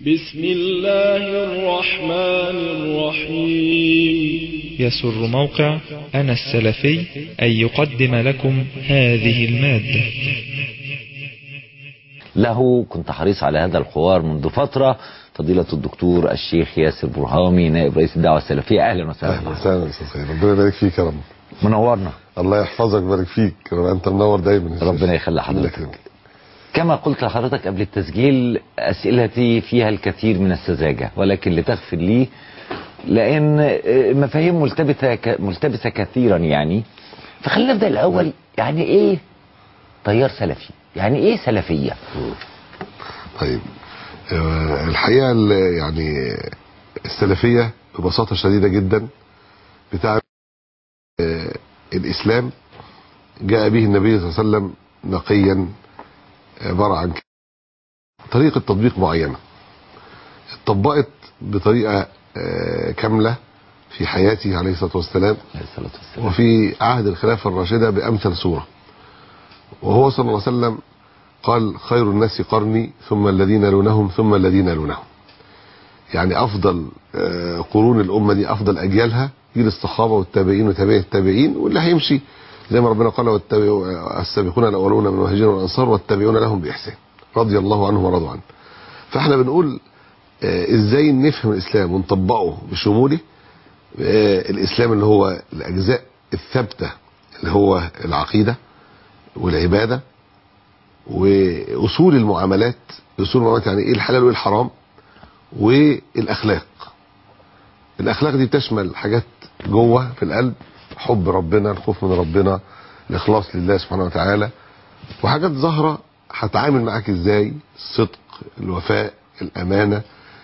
بسم الله الرحمن الرحيم يسر موقع أنا السلفي أن يقدم لكم هذه المادة له كنت حريص على هذا الحوار منذ فترة فضيلة الدكتور الشيخ ياسر برهامي نائب رئيس الدعوة السلفية أهلا وسهلا اهلا وسهلا استاذ خير ربنا يبارك فيك يا رب منورنا الله يحفظك ويبارك فيك ربنا انت منور دايما يا ربنا شيخ. يخلي الله حضرتك يكرمك. كما قلت لحضرتك قبل التسجيل أسئلتي فيها الكثير من السذاجة ولكن لتغفر لي لأن آه، مفاهيم ملتبسة ك- ملتبسة كثيرا يعني فخلينا نبدأ الأول يعني إيه تيار سلفي يعني إيه سلفية طيب آه، الحقيقه ال- يعني السلفيه ببساطه شديده جدا بتاع آه، الاسلام جاء به النبي صلى الله عليه وسلم نقيا عباره عن طريقه تطبيق معينه اتطبقت بطريقه آه، كامله في حياته عليه الصلاه والسلام عليه الصلاة والسلام وفي عهد الخلافة الراشدة بأمثل صورة وهو صلى الله عليه وسلم قال خير الناس قرني ثم الذين يلونهم ثم الذين يلونهم يعني أفضل آه، قرون الأمة دي أفضل أجيالها جيل الصحابة والتابعين وتابعي التابعين واللي هيمشي زي ما ربنا قال والتابعوا- السابقون الأولون من المهاجرين والأنصار والتابعون لهم بإحسان رضي الله عنهم ورضوا عنه فاحنا بنقول آه، ازاي نفهم الإسلام ونطبقه بشموله آه، الاسلام اللي هو الاجزاء الثابته اللي هو العقيده والعباده واصول المعاملات اصول المعاملات يعني ايه الحلال وايه الحرام والاخلاق الاخلاق دي بتشمل حاجات جوه في القلب حب ربنا الخوف من ربنا الاخلاص لله سبحانه وتعالى وحاجات ظاهره هتعامل معاك ازاي الصدق الوفاء الامانه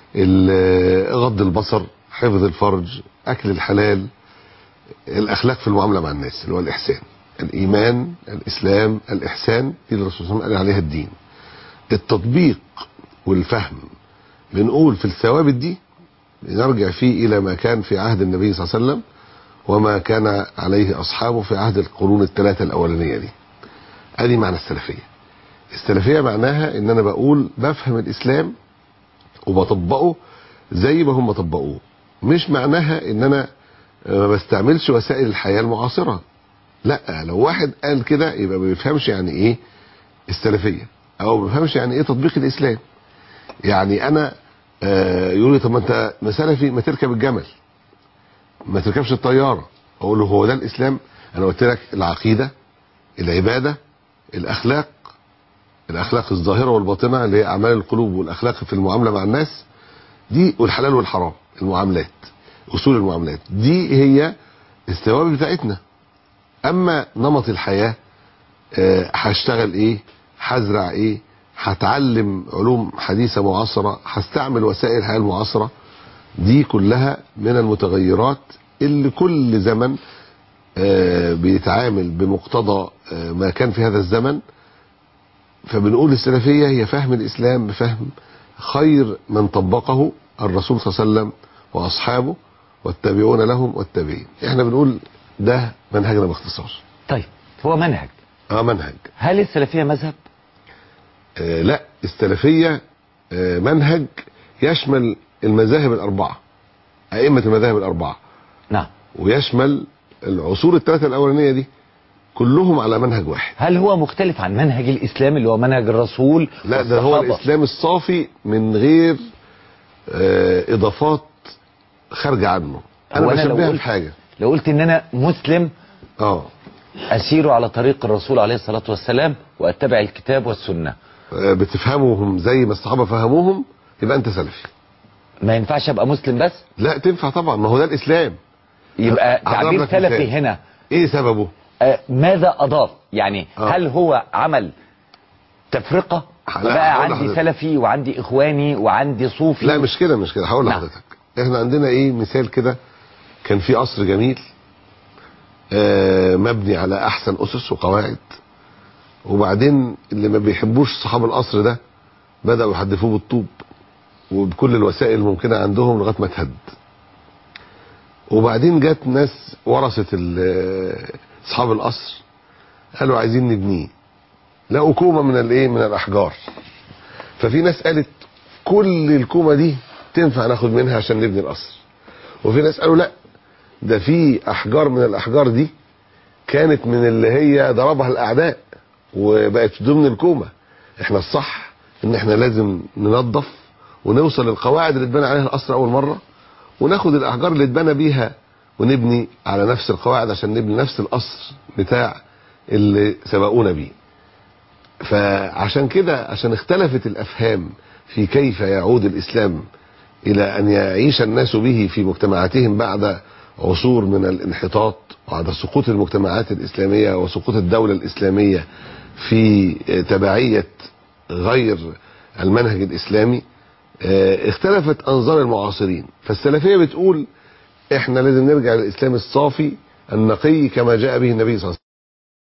ال- غض البصر حفظ الفرج اكل الحلال الاخلاق في المعامله مع الناس اللي هو الاحسان الايمان الاسلام الاحسان دي اللي الرسول صلى الله عليه وسلم قال عليها الدين التطبيق والفهم بنقول في الثوابت دي نرجع فيه الى ما كان في عهد النبي صلى الله عليه وسلم وما كان عليه اصحابه في عهد القرون الثلاثه الاولانيه دي ادي معنى السلفيه السلفيه معناها ان انا بقول بفهم الاسلام وبطبقه زي ما هم طبقوه مش معناها ان انا ما بستعملش وسائل الحياه المعاصره لا لو واحد قال كده يبقى ما بيفهمش يعني ايه السلفيه او ما بيفهمش يعني ايه تطبيق الاسلام يعني انا آه يقول لي طب ما انت ما سلفي ما تركب الجمل ما تركبش الطياره اقول له هو ده الاسلام انا قلت لك العقيده العباده الاخلاق الاخلاق الظاهره والباطنه اللي هي اعمال القلوب والاخلاق في المعامله مع الناس دي والحلال والحرام المعاملات اصول المعاملات دي هي الثوابت بتاعتنا اما نمط الحياه آه، هشتغل ايه هزرع ايه هتعلم علوم حديثه معاصره هستعمل وسائل الحياه المعاصره دي كلها من المتغيرات اللي كل زمن آه، بيتعامل بمقتضى آه، ما كان في هذا الزمن فبنقول السلفيه هي فهم الاسلام بفهم خير من طبقه الرسول صلى الله عليه وسلم واصحابه والتابعون لهم والتابعين احنا بنقول ده منهجنا باختصار طيب هو منهج اه منهج هل السلفية مذهب آه لا السلفيه آه منهج يشمل المذاهب الاربعه ائمه المذاهب الاربعه نعم ويشمل العصور الثلاثه الاولانيه دي كلهم على منهج واحد هل هو مختلف عن منهج الإسلام اللي هو منهج الرسول لا ده هو والصحابة؟ الاسلام الصافي من غير آه اضافات خارجه عنه انا هو أنا لو بشبهها قلت- بحاجه لو قلت ان انا مسلم اه اسير على طريق الرسول عليه الصلاة والسلام واتبع الكتاب والسنة آه، بتفهمهم زي ما الصحابه فهموهم يبقى انت سلفي ما ينفعش ابقى مسلم بس لا تنفع طبعا ما هو ده الاسلام يبقى هضرب تعبير لك سلفي مثال. هنا ايه سببه آه، ماذا اضاف يعني آه. هل هو عمل تفرقة لا، بقى هقول عندي لحضرتك. سلفي وعندي اخواني وعندي صوفي لا مش كده مش كده هقول نعم. لحضرتك احنا عندنا ايه مثال كده كان في قصر جميل آه مبني على احسن اسس وقواعد وبعدين اللي ما بيحبوش صحاب القصر ده بداوا يحدفوه بالطوب وبكل الوسائل الممكنه عندهم لغايه ما اتهد وبعدين جت ناس ورثه ال- اصحاب القصر قالوا عايزين نبنيه لقوا كومه من الايه من الاحجار ففي ناس قالت كل الكومه دي تنفع ناخد منها عشان نبني القصر وفي ناس قالوا لا ده في احجار من الاحجار دي كانت من اللي هي ضربها الاعداء وبقت ضمن الكومه احنا الصح ان احنا لازم ننظف ونوصل للقواعد اللي اتبنى عليها القصر اول مره وناخد الاحجار اللي اتبنى بيها ونبني على نفس القواعد عشان نبني نفس القصر بتاع اللي سبقونا بيه فعشان كده عشان اختلفت الافهام في كيف يعود الاسلام الى ان يعيش الناس به في مجتمعاتهم بعد عصور من الانحطاط وبعد سقوط المجتمعات الاسلاميه وسقوط الدوله الاسلاميه في تبعيه غير المنهج الاسلامي اه، اختلفت انظار المعاصرين فالسلفيه بتقول احنا لازم نرجع للاسلام الصافي النقي كما جاء به النبي صلى الله عليه وسلم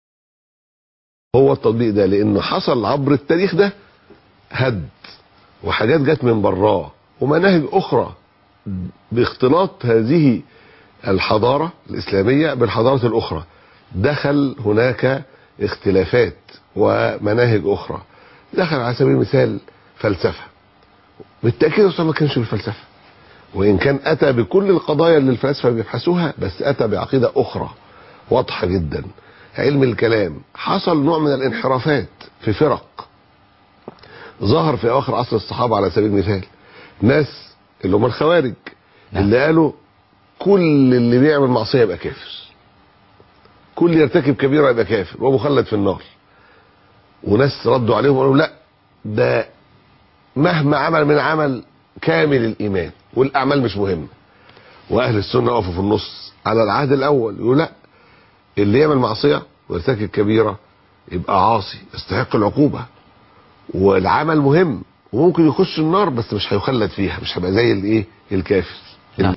هو التطبيق ده لانه حصل عبر التاريخ ده هد وحاجات جت من براه ومناهج اخرى باختلاط هذه الحضاره الاسلاميه بالحضارات الاخرى دخل هناك اختلافات ومناهج اخرى دخل على سبيل المثال فلسفه بالتاكيد الرسول ما كانش بالفلسفه وان كان اتى بكل القضايا اللي الفلاسفه بيبحثوها بس اتى بعقيده اخرى واضحه جدا علم الكلام حصل نوع من الانحرافات في فرق ظهر في اواخر عصر الصحابه على سبيل المثال ناس اللي هم الخوارج نعم. اللي قالوا كل اللي بيعمل معصيه يبقى كافر كل يرتكب كبيره يبقى كافر ومخلد في النار وناس ردوا عليهم وقالوا لا ده مهما عمل من عمل كامل الايمان والاعمال مش مهمه واهل السنه وقفوا في النص على العهد الاول يقولوا لا اللي يعمل معصيه ويرتكب كبيره يبقى عاصي يستحق العقوبه والعمل مهم وممكن يخش النار بس مش هيخلد فيها مش هيبقى زي الايه الكافر نعم.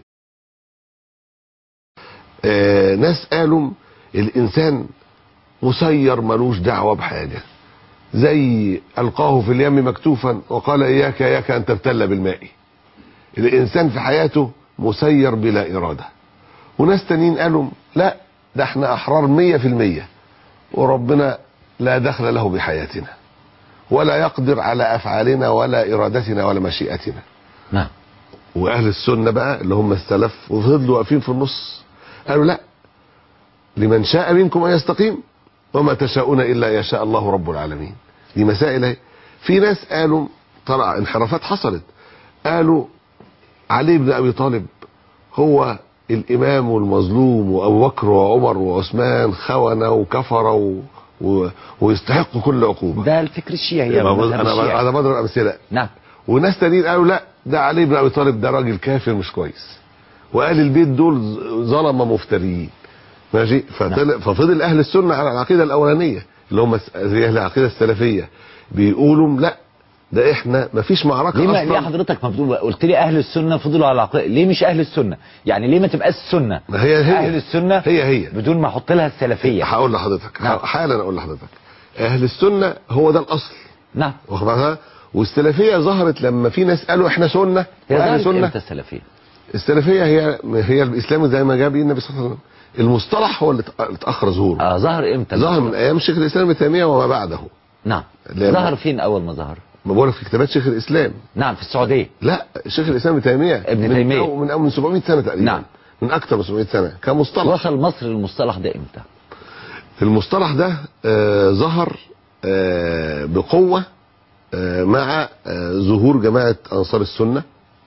آه ناس قالوا الانسان مسير ملوش دعوه بحاجه زي القاه في اليم مكتوفا وقال اياك اياك ان تبتل بالماء الانسان في حياته مسير بلا اراده وناس تانيين قالوا لا ده احنا احرار مية في المية وربنا لا دخل له بحياتنا ولا يقدر على افعالنا ولا ارادتنا ولا مشيئتنا نعم واهل السنه بقى اللي هم السلف وفضلوا واقفين في النص قالوا لا لمن شاء منكم ان يستقيم وما تشاءون الا يشاء الله رب العالمين دي مسائل اهي في ناس قالوا طلع انحرافات حصلت قالوا علي بن ابي طالب هو الامام والمظلوم وابو بكر وعمر وعثمان خونه وكفر و... و... ويستحقوا كل عقوبه ده الفكر الشيعي ما بض- المذهب انا الشيعي. انا بضرب امثله نعم وناس تانيين قالوا لا ده علي بن ابي طالب ده راجل كافر مش كويس وقال البيت دول ظ- ظلمه مفتريين ماشي فطلع ففضل اهل السنه على العقيده الاولانيه اللي هم س- زي اهل العقيده السلفيه بيقولوا لا ده احنا مفيش معركه ليه ما اصلا ليه حضرتك ما بتقول قلت لي اهل السنه فضلوا على العقيده ليه مش اهل السنه يعني ليه ما تبقاش السنه ما هي هي اهل السنه هي هي بدون ما احط لها السلفيه هقول لحضرتك نعم. حالا اقول لحضرتك اهل السنه هو ده الاصل نعم واخد بالك؟ والسلفيه ظهرت لما في ناس قالوا احنا سنه هي واهل ظهرت سنه امتى السلفيه السلفيه هي هي الاسلام زي ما جاب النبي صلى الله عليه وسلم المصطلح هو اللي ات- اللي اتاخر ظهوره اه ظهر امتى ظهر من ايام شيخ الاسلام ابن تيميه وما بعده نعم لا، ظهر فين اول ما ظهر ما بقول لك في كتابات شيخ الاسلام نعم في السعوديه لا شيخ الاسلام ابن تيميه ابن من تيمية. أو من أو من 700 سنه تقريبا نعم. من اكثر من 700 سنه كمصطلح وصل مصر للمصطلح ده امتى المصطلح ده آه ظهر آه بقوه آه مع آه ظهور جماعه انصار السنه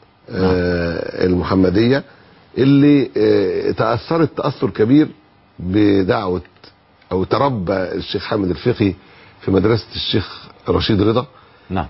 آه المحمديه اللي آه تاثرت تاثر كبير بدعوه او تربى الشيخ حامد الفقي في مدرسه الشيخ رشيد رضا نعم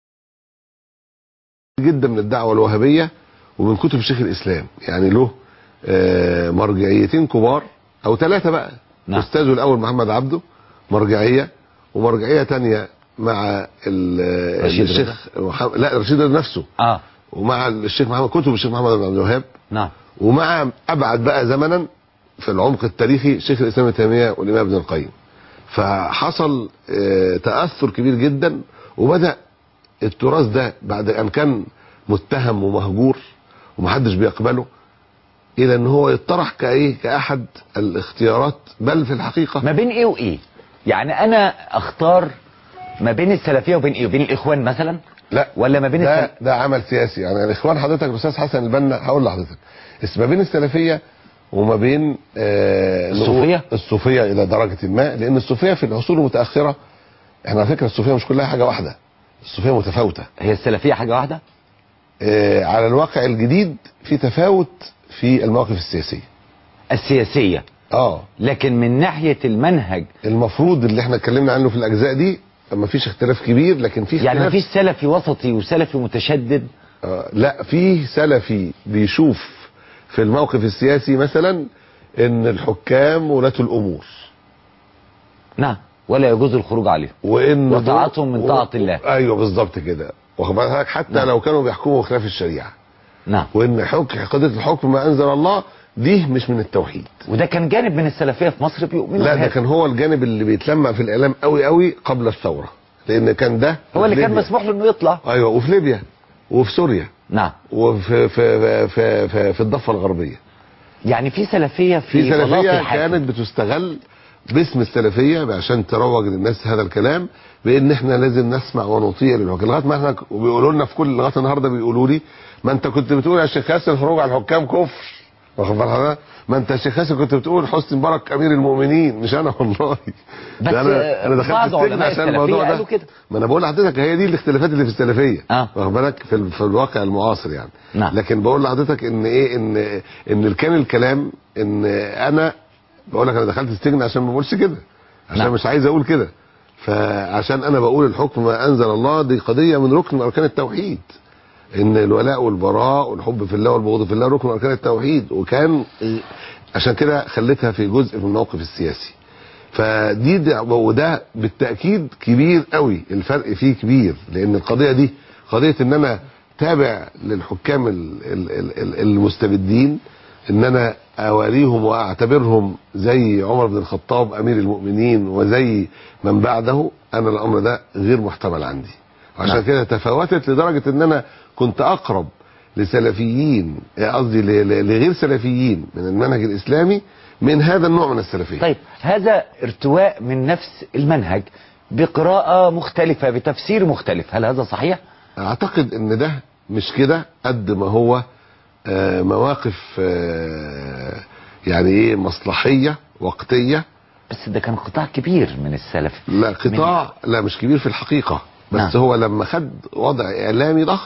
جدا من الدعوه الوهابيه ومن كتب شيخ الاسلام يعني له آه، مرجعيتين كبار او ثلاثه بقى نعم. استاذه الاول محمد عبده مرجعيه ومرجعيه تانية مع ال- رشيد الشيخ محمد لا رشيد رضا نفسه اه ومع الشيخ محمد كتب الشيخ محمد بن عبد الوهاب نعم ومع ابعد بقى زمنا في العمق التاريخي شيخ الاسلام ابن تيميه والامام ابن القيم فحصل آه، تاثر كبير جدا وبدا التراث ده بعد ان كان متهم ومهجور ومحدش بيقبله الى ان هو يطرح كايه كاحد الاختيارات بل في الحقيقه ما بين ايه وايه يعني انا اختار ما بين السلفيه وبين ايه وبين الاخوان مثلا لا ولا ما بين ده السل... ده عمل سياسي يعني الاخوان حضرتك الاستاذ حسن البنا هقول لحضرتك بس ما بين السلفيه وما بين آه الصوفية؟ الصوفيه الى درجه ما لان الصوفيه في العصور المتاخره احنا على فكره الصوفيه مش كلها حاجه واحده الصوفيه متفاوته هي السلفيه حاجه واحده آه على الواقع الجديد في تفاوت في المواقف السياسيه السياسيه اه لكن من ناحيه المنهج المفروض اللي احنا اتكلمنا عنه في الاجزاء دي ما فيش اختلاف كبير لكن في اختلاف يعني مفيش سلفي وسطي وسلفي متشدد آه، لا في سلفي بيشوف في الموقف السياسي مثلا ان الحكام ولاة الامور نعم ولا يجوز الخروج عليهم وان وطاعتهم من طاعة الله. ايوه بالظبط كده واخد بالك حتى نعم. لو كانوا بيحكموا خلاف الشريعه نعم وان حكم قضيه الحكم ما انزل الله دي مش من التوحيد وده كان جانب من السلفيه في مصر بيؤمنوا لا ده بهذا. كان هو الجانب اللي بيتلمع في الاعلام قوي قوي قبل الثوره لان كان ده هو اللي في كان ليبيا. مسموح له انه يطلع ايوه وفي ليبيا وفي سوريا نعم وفي في في في, في الضفه الغربيه يعني في سلفيه في, في بلاط سلفيه الحاكم. كانت بتستغل باسم السلفيه عشان تروج للناس هذا الكلام بان احنا لازم نسمع ونطيع للحكام لغايه ما احنا وبيقولوا لنا في كل لغايه النهارده بيقولوا لي ما انت كنت بتقول يا شيخ ياسر الخروج على الحكام كفر واخد بالك حضرتك؟ ما انت يا شيخ ياسر كنت بتقول حسني مبارك امير المؤمنين مش انا والله بس ده انا انا دخلت بعض السجن علماء عشان السلفية الموضوع ده قالوا كده. ما انا بقول لحضرتك هي دي الاختلافات اللي في السلفيه آه. واخد بالك في, ال- في الواقع المعاصر يعني نعم. لكن بقول لحضرتك ان ايه ان ان كان الكلام ان انا بقول لك انا دخلت السجن عشان ما بقولش كده عشان نعم. مش عايز اقول كده فعشان انا بقول الحكم ما انزل الله دي قضيه من ركن من اركان التوحيد ان الولاء والبراء والحب في الله والبغض في الله ركن من اركان التوحيد وكان عشان كده خليتها في جزء من الموقف السياسي فدي ده وده بالتاكيد كبير قوي الفرق فيه كبير لان القضيه دي قضيه ان انا تابع للحكام ال- ال- ال- ال- المستبدين ان انا اواليهم واعتبرهم زي عمر بن الخطاب امير المؤمنين وزي من بعده انا الامر ده غير محتمل عندي عشان نعم. كده تفاوتت لدرجه ان انا كنت اقرب لسلفيين قصدي ل- ل- لغير سلفيين من المنهج الاسلامي من هذا النوع من السلفيه طيب هذا ارتواء من نفس المنهج بقراءة مختلفة بتفسير مختلف هل هذا صحيح؟ اعتقد ان ده مش كده قد ما هو آه، مواقف آه، يعني ايه مصلحيه وقتيه بس ده كان قطاع كبير من السلف لا قطاع لا مش كبير في الحقيقه بس نعم. هو لما خد وضع اعلامي ضخم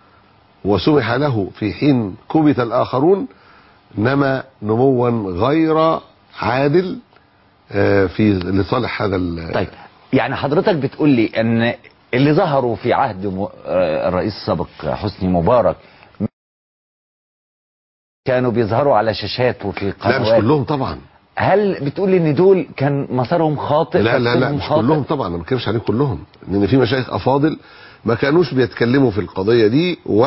وسمح له في حين كبت الاخرون نما نموا غير عادل آه، في لصالح هذا ال- طيب يعني حضرتك بتقول لي ان اللي ظهروا في عهد م- آه، الرئيس السابق حسني مبارك كانوا بيظهروا على شاشات وفي لا مش قنوات كلهم طبعا هل بتقول ان دول كان مسارهم خاطئ لا لا لا تفسيرهم مش خاطئ؟ كلهم طبعا انا ما بتكلمش عليهم كلهم لان في مشايخ افاضل ما كانوش بيتكلموا في القضيه دي و...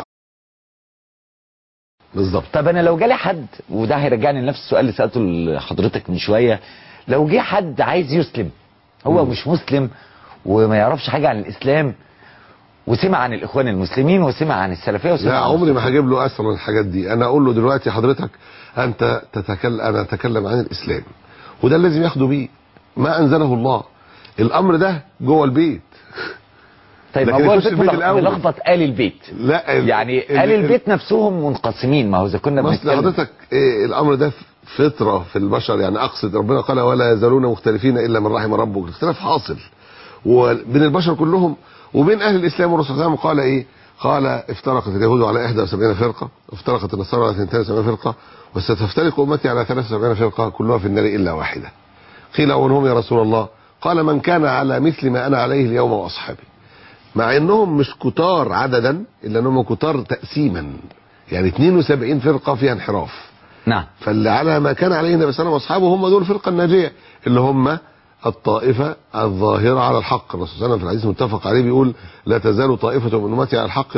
بالظبط طب انا لو جالي حد وده هيرجعني لنفس السؤال اللي سالته لحضرتك من شويه لو جه حد عايز يسلم هو مم. مش مسلم وما يعرفش حاجه عن الاسلام وسمع عن الاخوان المسلمين وسمع عن السلفيه وسمع لا عن عمري ما الصوفية. هجيب له اثر من الحاجات دي انا اقول له دلوقتي حضرتك انت تتكلم انا اتكلم عن الاسلام وده اللي لازم ياخده بيه ما انزله الله الامر ده جوه البيت طيب لكن ما هو يخش البيت البيت ملخ- الأول. ملخبط آل البيت لا ال- يعني ال- آل ال- البيت نفسهم منقسمين ما هو اذا كنا ما اصل بنتكلم حضرتك إيه الامر ده فطره في البشر يعني اقصد ربنا قال ولا يزالون مختلفين الا من رحم ربك الاختلاف حاصل وبين البشر كلهم وبين اهل الاسلام والرسول صلى الله عليه وسلم قال ايه؟ قال افترقت اليهود على 71 فرقه وافترقت النصارى على 72 فرقه وستفترق امتي على 73 فرقه كلها في النار الا واحده. قيل ومن هم يا رسول الله؟ قال من كان على مثل ما انا عليه اليوم واصحابي. مع انهم مش كتار عددا الا انهم كتار تقسيما يعني 72 فرقه فيها انحراف. نعم فاللي على ما كان عليه النبي صلى الله عليه وسلم واصحابه هم دول الفرقه الناجيه اللي هم الطائفه الظاهره على الحق الرسول صلى الله عليه وسلم في الحديث المتفق عليه بيقول لا تزال طائفه من امتي على الحق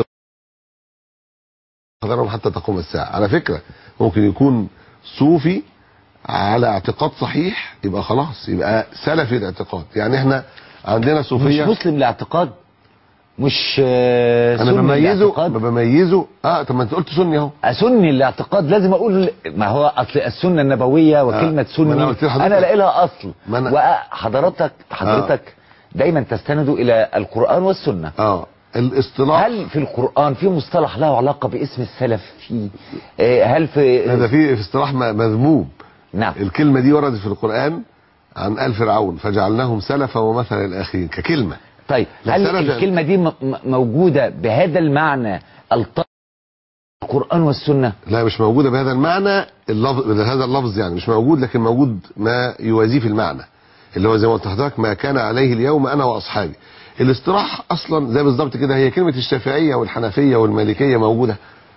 قدرهم حتى تقوم الساعه على فكره ممكن يكون صوفي على اعتقاد صحيح يبقى خلاص يبقى سلفي الاعتقاد يعني احنا عندنا مش صوفيه مسلم لاعتقاد مش آه، انا سني بميزه لاعتقاد بميزه اه طب ما انت قلت سني اهو سني الاعتقاد لازم اقول ما هو اصل السنه النبويه وكلمه ما سني أنا قلت لحضرتك. انا لاقي لها اصل ما أنا- وحضرتك حضرتك دايما تستند الى القران والسنه اه الاصطلاح هل في القرآن في مصطلح له علاقة باسم السلف في آه، هل في هذا في في اصطلاح م- مذموم نعم الكلمة دي وردت في القرآن عن آل فرعون فجعلناهم سلفا ومثلا الآخرين ككلمة طيب لا، هل السلف- الكلمة دي م- م- موجودة بهذا المعنى الط- القرآن والسنة لا مش موجودة بهذا المعنى اللفظ بهذا اللفظ يعني مش موجود لكن موجود ما يوازيه في المعنى اللي هو زي ما قلت لحضرتك ما كان عليه اليوم أنا وأصحابي الاصطلاح أصلا زي بالظبط كده هي كلمة الشافعية والحنفية والمالكية موجودة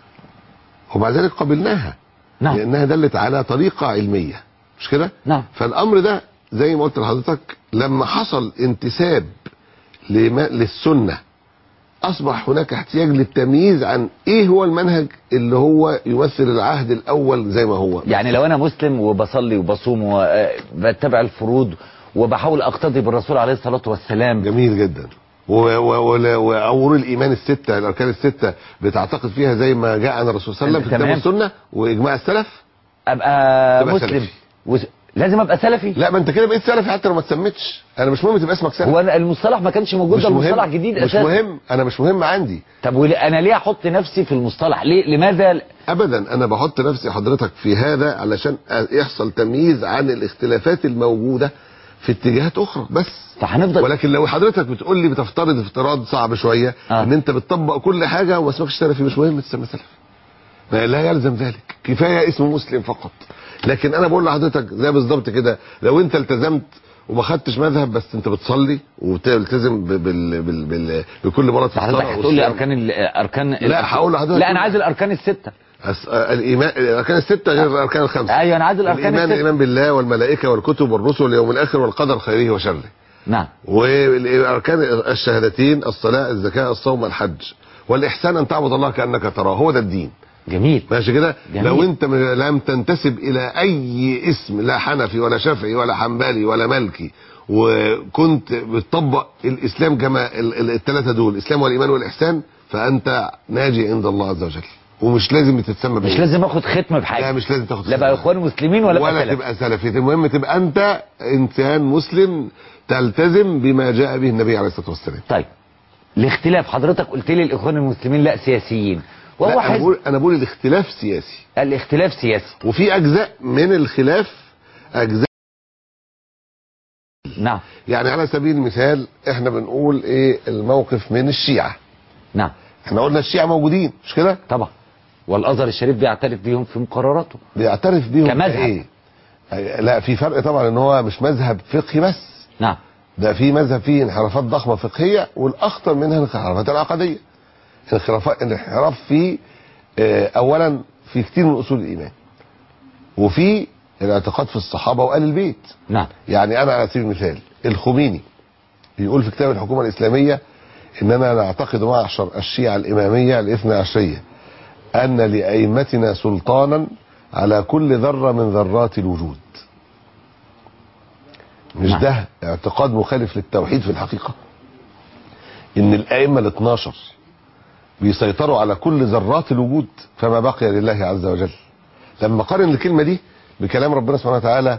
ومع ذلك قبلناها نعم. لأنها دلت على طريقة علمية مش كده؟ نعم. فالأمر ده زي ما قلت لحضرتك لما حصل انتساب لما للسنة أصبح هناك احتياج للتمييز عن إيه هو المنهج اللي هو يمثل العهد الأول زي ما هو يعني لو أنا مسلم وبصلي وبصوم وبتبع الفروض وبحاول أقتدي بالرسول عليه الصلاة والسلام جميل جدا و- و- ولا- وأمور الإيمان الستة الأركان الستة بتعتقد فيها زي ما جاء عن الرسول صلى الله عليه وسلم في الكتاب تمام. والسنة وإجماع السلف أبقى تبقى مسلم سلفي. وز... لازم أبقى سلفي لا ما أنت كده بقيت سلفي حتى لو ما تسمتش أنا مش مهم تبقى اسمك سلفي هو أنا المصطلح ما كانش موجود مش ده المصطلح مهم جديد مش أساسا مهم أنا مش مهم عندي طب ول- أنا ليه أحط نفسي في المصطلح ليه لماذا ابدا انا بحط نفسي حضرتك في هذا علشان يحصل تمييز عن الاختلافات الموجوده في اتجاهات اخرى بس فهنفضل ولكن لو حضرتك بتقول لي بتفترض افتراض صعب شويه آه. ان انت بتطبق كل حاجه وما اسمكش سلفي مش مهم تسمى سلفي ما لا يلزم ذلك كفايه اسم مسلم فقط لكن انا بقول لحضرتك زي بالظبط كده لو انت التزمت وما خدتش مذهب بس انت بتصلي وتلتزم ب- بال بال بال بكل مرض في حضرتك الصلاه هتقول لي والصيام. اركان ال- اركان لا، هقول لحضرتك لا انا عايز الاركان السته أس... آه، الايمان الاركان السته غير الاركان الخمسه ايوه انا عايز الاركان الايمان السته الايمان بالله والملائكه والكتب والرسل واليوم الاخر والقدر خيره وشره نعم والاركان الشهادتين الصلاه الزكاه الصوم الحج والاحسان ان تعبد الله كانك تراه هو ده الدين جميل ماشي كده جميل. لو انت م- لم تنتسب الى اي اسم لا حنفي ولا شافعي ولا حنبلي ولا مالكي وكنت بتطبق الاسلام كما ال- ال- الثلاثه دول الاسلام والايمان والاحسان فانت ناجي عند الله عز وجل ومش لازم تتسمى مش بإيه. لازم اخد ختمه بحاجه لا مش لازم تاخد لا بقى ختمة. اخوان مسلمين ولا, ولا بقى سلف. تبقى سلفي المهم تبقى انت انسان مسلم تلتزم بما جاء به النبي عليه الصلاه والسلام طيب الاختلاف حضرتك قلت لي الاخوان المسلمين لا سياسيين وهو لا انا حزب بقول انا بقول الاختلاف سياسي الاختلاف سياسي وفي اجزاء من الخلاف اجزاء نعم يعني على سبيل المثال احنا بنقول ايه الموقف من الشيعه نعم احنا قلنا الشيعه موجودين مش كده طبعا والازهر الشريف بيعترف بيهم في مقرراته بيعترف بيهم كمذهب. ايه لا في فرق طبعا ان هو مش مذهب فقهي بس نعم ده في مذهب فيه انحرافات ضخمه فقهيه والاخطر منها الانحرافات العقديه انحرافات الانحراف في آه، اولا في كتير من اصول الايمان وفي الاعتقاد في الصحابه وال البيت نعم يعني انا على سبيل المثال الخميني بيقول في كتاب الحكومه الاسلاميه اننا نعتقد معشر الشيعه الاماميه الاثنى عشريه ان لائمتنا سلطانا على كل ذره من ذرات الوجود مش نعم. ده اعتقاد مخالف للتوحيد في الحقيقه ان الائمه ال 12 بيسيطروا على كل ذرات الوجود فما بقي لله عز وجل لما قارن الكلمه دي بكلام ربنا سبحانه وتعالى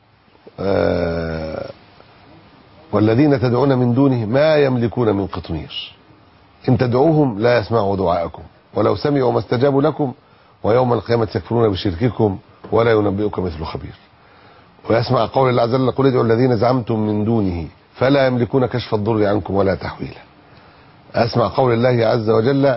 آه والذين تدعون من دونه ما يملكون من قطمير ان تدعوهم لا يسمعوا دعاءكم ولو سمعوا ما استجابوا لكم ويوم القيامة يكفرون بشرككم ولا ينبئك مثل خبير ويسمع قول الله عز وجل قل ادعوا الذين زعمتم من دونه فلا يملكون كشف الضر عنكم ولا تحويلا اسمع قول الله عز وجل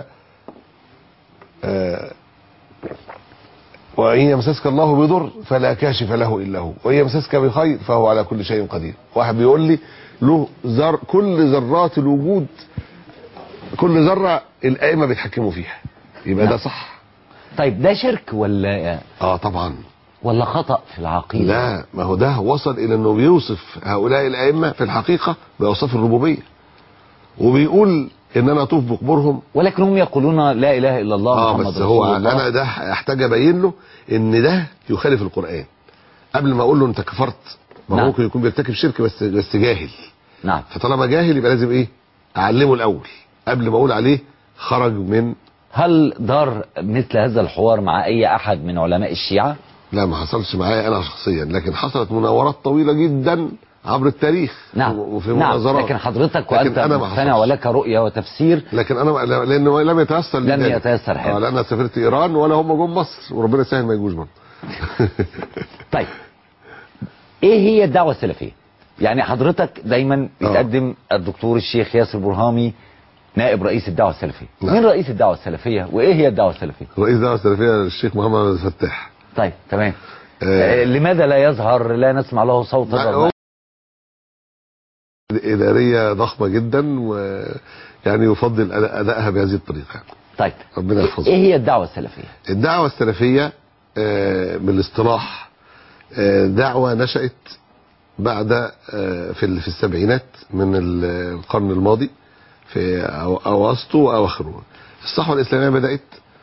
آه وإن يمسسك الله بضر فلا كاشف له إلا هو وإن يمسسك بخير فهو على كل شيء قدير واحد بيقول لي له ذر كل ذرات الوجود كل ذرة الأئمة بيتحكموا فيها يبقى ده صح طيب ده شرك ولا اه طبعا ولا خطأ في العقيدة لا ما هو ده وصل إلى أنه بيوصف هؤلاء الأئمة في الحقيقة بأوصاف الربوبية وبيقول إن أنا أطوف بقبورهم ولكنهم يقولون لا اله الا الله اه محمد بس رسول هو الله انا ده احتاج ابين له ان ده يخالف القران قبل ما اقول له انت كفرت ما هو نعم. ممكن يكون بيرتكب شرك بس بس جاهل نعم فطالما جاهل يبقى لازم ايه اعلمه الاول قبل ما اقول عليه خرج من هل دار مثل هذا الحوار مع اي احد من علماء الشيعة لا ما حصلش معايا انا شخصيا لكن حصلت مناورات طويله جدا عبر التاريخ نعم وفي نعم مناظرات لكن حضرتك لكن وانت أنا ما مقتنع حصلش. ولك رؤيه وتفسير لكن انا لانه لم يتيسر لي لم ذلك. يتيسر حاجة. اه لان انا سافرت ايران ولا هم جم مصر وربنا يسهل ما يجوش برضه طيب ايه هي الدعوه السلفيه يعني حضرتك دايما آه. بتقدم الدكتور الشيخ ياسر برهامي نائب رئيس الدعوه السلفيه نعم. مين رئيس الدعوه السلفيه وايه هي الدعوه السلفيه رئيس دعوه السلفيه الشيخ محمد عبد الفتاح طيب تمام آه. آه. لماذا لا يظهر لا نسمع له صوتا لا، رغم- هو إدارية ضخمة جدا ويعني يفضل أداء- أدائها بهذه الطريقة طيب ربنا يحفظه. ايه هي الدعوه السلفيه الدعوة السلفية آه، بالاصطلاح آه، دعوة نشأت بعد آه، في ال- في السبعينات من ال- القرن الماضي في أو- أواسطه وأواخره الصحوة الإسلامية بدأت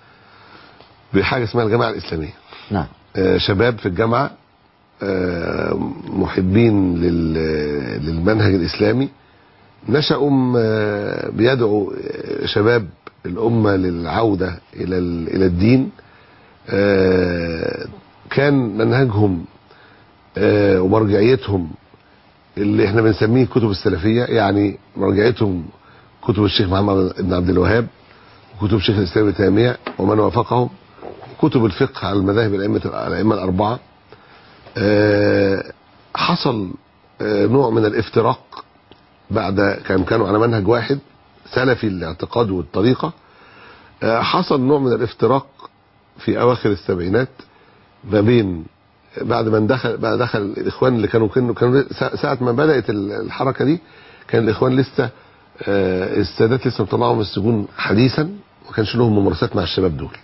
بحاجة اسمها الجماعة الإسلامية نعم آه، شباب في الجامعة آه، محبين لل- للمنهج الإسلامي نشأوا آه، بيدعوا آه، شباب الأمة للعودة إلى ال- إلى الدين آه، كان منهجهم آه، ومرجعيتهم اللي احنا بنسميه كتب السلفية يعني مرجعيتهم كتب الشيخ محمد بن عبد الوهاب وكتب شيخ الإسلام ابن تيمية ومن وافقهم كتب الفقه على المذاهب الأئمة الأئمة الأربعة آه، حصل آه، نوع من الافتراق بعد كان كانوا على منهج واحد سلفي الاعتقاد والطريقة آه، حصل نوع من الافتراق في أواخر السبعينات ما بين بعد ما دخل بعد دخل الإخوان اللي كانوا كانوا كانوا سا- ساعة ما بدأت ال- الحركة دي كان الإخوان لسه آه، السادات لسه مطلعهم من السجون حديثا ما كانش لهم ممارسات مع الشباب دول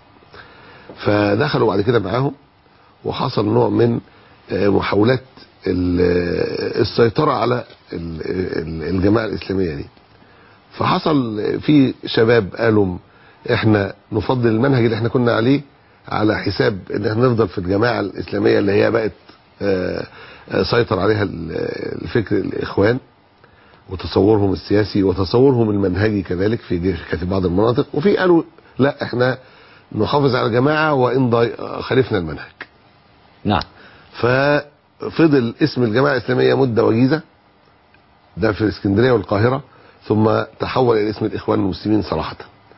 فدخلوا بعد كده معاهم وحصل نوع من آه، محاولات ال- آه، السيطرة على ال- ال- الجماعة الإسلامية دي فحصل في شباب قالوا احنا نفضل المنهج اللي احنا كنا عليه على حساب ان احنا نفضل في الجماعة الإسلامية اللي هي بقت آه، آه، سيطر عليها ال- الفكر الإخوان وتصورهم السياسي وتصورهم المنهجي كذلك في في بعض المناطق وفي قالوا لا احنا نحافظ على الجماعة وإن ضي- خالفنا المنهج نعم ففضل اسم الجماعة الإسلامية مدة وجيزة ده في الإسكندرية والقاهرة ثم تحول إلى اسم الإخوان المسلمين صراحة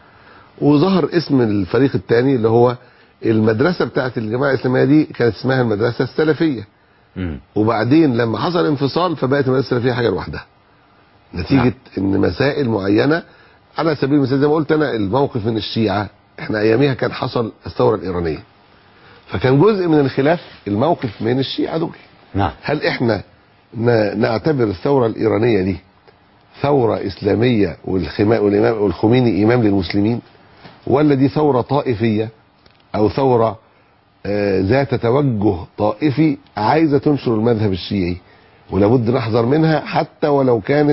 وظهر اسم الفريق الثاني اللي هو المدرسة بتاعت الجماعة الإسلامية دي كانت اسمها المدرسة السلفية مم. وبعدين لما حصل انفصال فبقت المدرسة السلفية حاجة لوحدها نتيجة نعم. ان مسائل معينة على سبيل المثال زي ما قلت انا الموقف من الشيعة احنا اياميها كان حصل الثورة الايرانية فكان جزء من الخلاف الموقف من الشيعة دول نعم هل احنا ن- نعتبر الثورة الإيرانية دي ثورة إسلامية والخما- والإمام والخميني إمام للمسلمين ولا دي ثورة طائفية أو ثورة آه، ذات توجه طائفي عايزة تنشر المذهب الشيعي ولابد نحذر منها حتى ولو كانت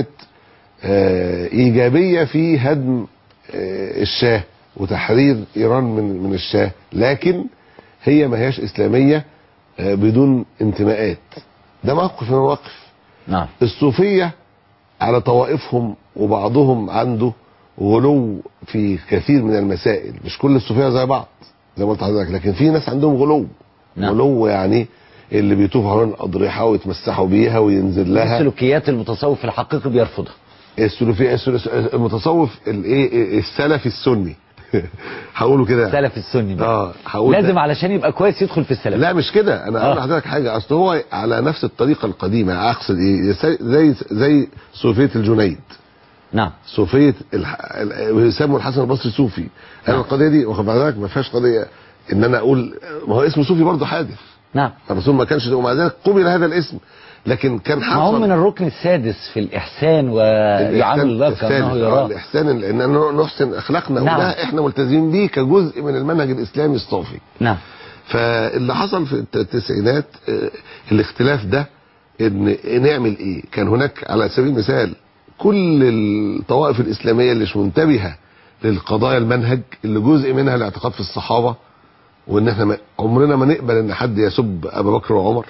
آه، إيجابية في هدم آه، الشاه وتحرير إيران من من الشاه لكن هي ما هياش إسلامية آه، بدون انتماءات ده موقف من المواقف نعم الصوفية على طوائفهم وبعضهم عنده غلو في كثير من المسائل مش كل الصوفية زي بعض زي ما قلت لحضرتك لكن في ناس عندهم غلو نعم. غلو يعني اللي بيطوفوا حوالين الأضرحة ويتمسحوا بيها وينزل لها السلوكيات المتصوف الحقيقي بيرفضها السلوفي السلو- المتصوف الايه السلفي السني هقوله كده السلف السني بقى. اه هقول لازم علشان يبقى كويس يدخل في السلف لا مش كده انا آه. اقول لحضرتك حاجه اصل هو على نفس الطريقه القديمه اقصد ايه زي- زي زي صوفيه الجنيد نعم صوفيه الح... ال- ويسموا الحسن البصري صوفي انا نعم. القضيه دي واخد بالك ما فيهاش قضيه ان انا اقول ما هو اسم صوفي برضه حادث نعم الرسول ما كانش ومع ذلك قبل هذا الاسم لكن كان ما هو حصل من الركن السادس في الإحسان ويعامل الله كأنه الثالث، آه، يراه الاحسان لان نحسن اخلاقنا نعم. وده احنا ملتزمين بيه كجزء من المنهج الاسلامي الصافي نعم فاللي حصل في الت- التسعينات آه، الاختلاف ده ان نعمل ايه كان هناك على سبيل المثال كل الطوائف الاسلاميه اللي مش منتبهه للقضايا المنهج اللي جزء منها الاعتقاد في الصحابه وان احنا ما- عمرنا ما نقبل ان حد يسب ابا بكر وعمر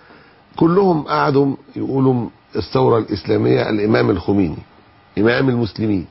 كلهم قعدوا يقولوا الثوره الاسلاميه الامام الخميني امام المسلمين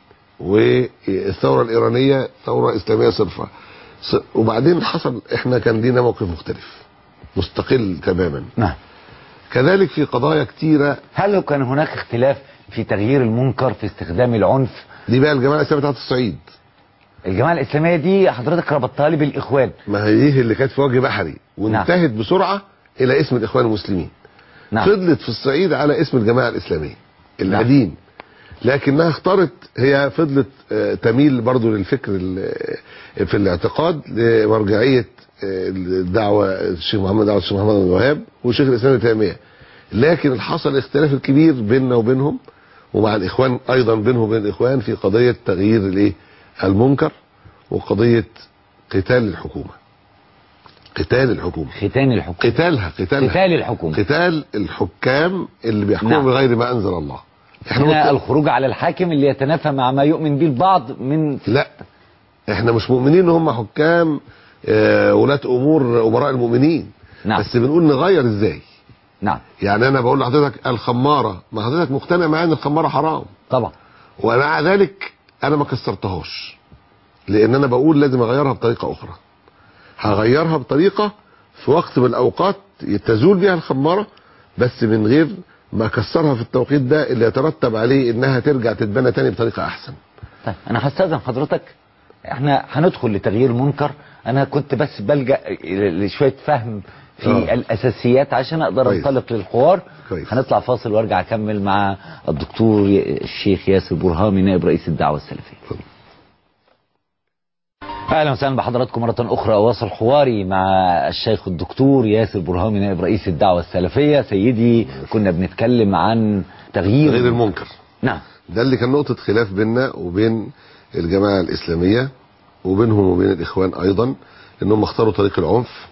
والثوره الايرانيه ثوره اسلاميه صرفه ص- وبعدين حصل احنا كان لينا موقف مختلف مستقل تماما نعم كذلك في قضايا كتيره هل كان هناك اختلاف في تغيير المنكر في استخدام العنف دي بقى الجماعه الاسلاميه بتاعت الصعيد الجماعه الاسلاميه دي حضرتك ربطتها لي بالاخوان ما هي دي اللي كانت في وجه بحري وانتهت بسرعه الى اسم الاخوان المسلمين نعم فضلت في الصعيد على اسم الجماعه الاسلاميه القديم لكنها اختارت هي فضلت آه، تميل برضو للفكر ال- آه، في الاعتقاد لمرجعيه آه، الدعوه الشيخ محمد دعوه الشيخ محمد بن الوهاب والشيخ الاسلام ابن تيميه لكن حصل اختلاف الكبير بيننا وبينهم ومع الاخوان ايضا بينهم وبين الاخوان في قضيه تغيير الايه المنكر وقضيه قتال الحكومه قتال الحكومه ختان الحكم قتالها قتالها قتال الحكومه قتال الحكام اللي بيحكموا نعم. بغير ما انزل الله احنا هنا مت... الخروج على الحاكم اللي يتنافى مع ما يؤمن به البعض من لا احنا مش مؤمنين ان هم حكام آه ولاة امور امراء المؤمنين نعم. بس بنقول نغير ازاي نعم يعني انا بقول لحضرتك الخماره ما حضرتك مقتنع معايا ان الخماره حرام طبعا ومع ذلك انا ما كسرتهاش لان انا بقول لازم اغيرها بطريقه اخرى هغيرها بطريقه في وقت من الاوقات تزول بها الخماره بس من غير ما اكسرها في التوقيت ده اللي يترتب عليه انها ترجع تتبنى تاني بطريقه احسن طيب انا هستاذن حضرتك احنا هندخل لتغيير المنكر انا كنت بس بلجا لشويه فهم في آه. الاساسيات عشان اقدر كويس. انطلق للحوار كويس. هنطلع فاصل وارجع اكمل مع الدكتور الشيخ ياسر برهامي نائب رئيس الدعوه السلفيه اتفضل. اهلا وسهلا بحضراتكم مره اخرى اواصل حواري مع الشيخ الدكتور ياسر برهامي نائب رئيس الدعوه السلفيه سيدي كنا بنتكلم عن تغيير غير المنكر نعم ده اللي كان نقطه خلاف بيننا وبين الجماعه الاسلاميه وبينهم وبين الاخوان ايضا انهم اختاروا طريق العنف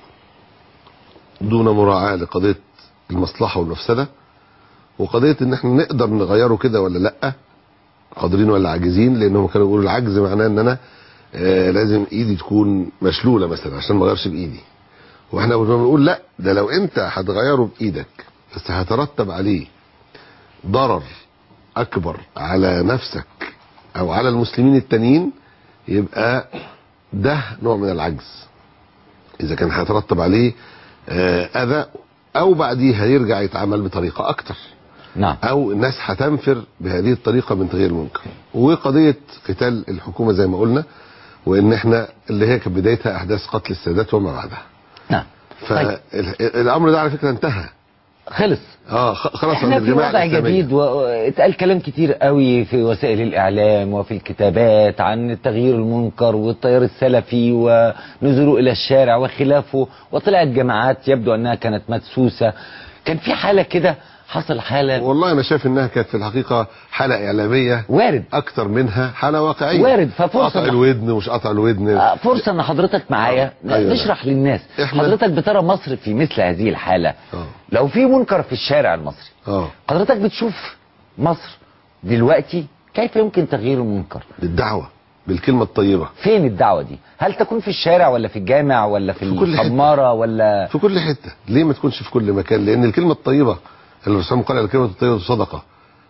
دون مراعاه لقضيه المصلحه والمفسده وقضيه ان احنا نقدر نغيره كده ولا لا قادرين ولا عاجزين لانهم كانوا بيقولوا العجز معناه ان انا آه لازم ايدي تكون مشلوله مثلا عشان ما اغيرش بايدي واحنا كنا بنقول لا ده لو انت هتغيره بايدك بس هيترتب عليه ضرر اكبر على نفسك او على المسلمين التانيين يبقى ده نوع من العجز اذا كان هيترتب عليه آه، اذى او بعديه هيرجع يتعامل بطريقه اكتر نعم او الناس هتنفر بهذه الطريقه من تغيير المنكر وقضيه قتال الحكومه زي ما قلنا وان احنا اللي هي كانت بدايتها احداث قتل السادات وما بعدها نعم طيب فالامر ده على فكره انتهى خلص اه خ- خلاص احنا عند في الجماعه وضع الإسلامية. جديد واتقال كلام كتير قوي في وسائل الاعلام وفي الكتابات عن تغيير المنكر والتيار السلفي ونزوله الى الشارع وخلافه وطلعت جماعات يبدو انها كانت مدسوسه كان في حاله كده حصل حاله والله انا شايف انها كانت في الحقيقه حاله اعلاميه وارد اكتر منها حاله واقعيه وارد، ففرصة قطع إن- الودن ومش قطع الودن آه، فرصه ان حضرتك معايا آه، أيوة. نشرح للناس إحنا- حضرتك بترى مصر في مثل هذه الحاله آه. لو في منكر في الشارع المصري اه حضرتك بتشوف مصر دلوقتي كيف يمكن تغيير المنكر بالدعوه بالكلمه الطيبه فين الدعوة دي هل تكون في الشارع ولا في الجامع ولا في, في كل حتة. الخمارة ولا في كل حته ليه ما تكونش في كل مكان لان الكلمه الطيبه اللي الرسول قال الكلمه الطيبه صدقه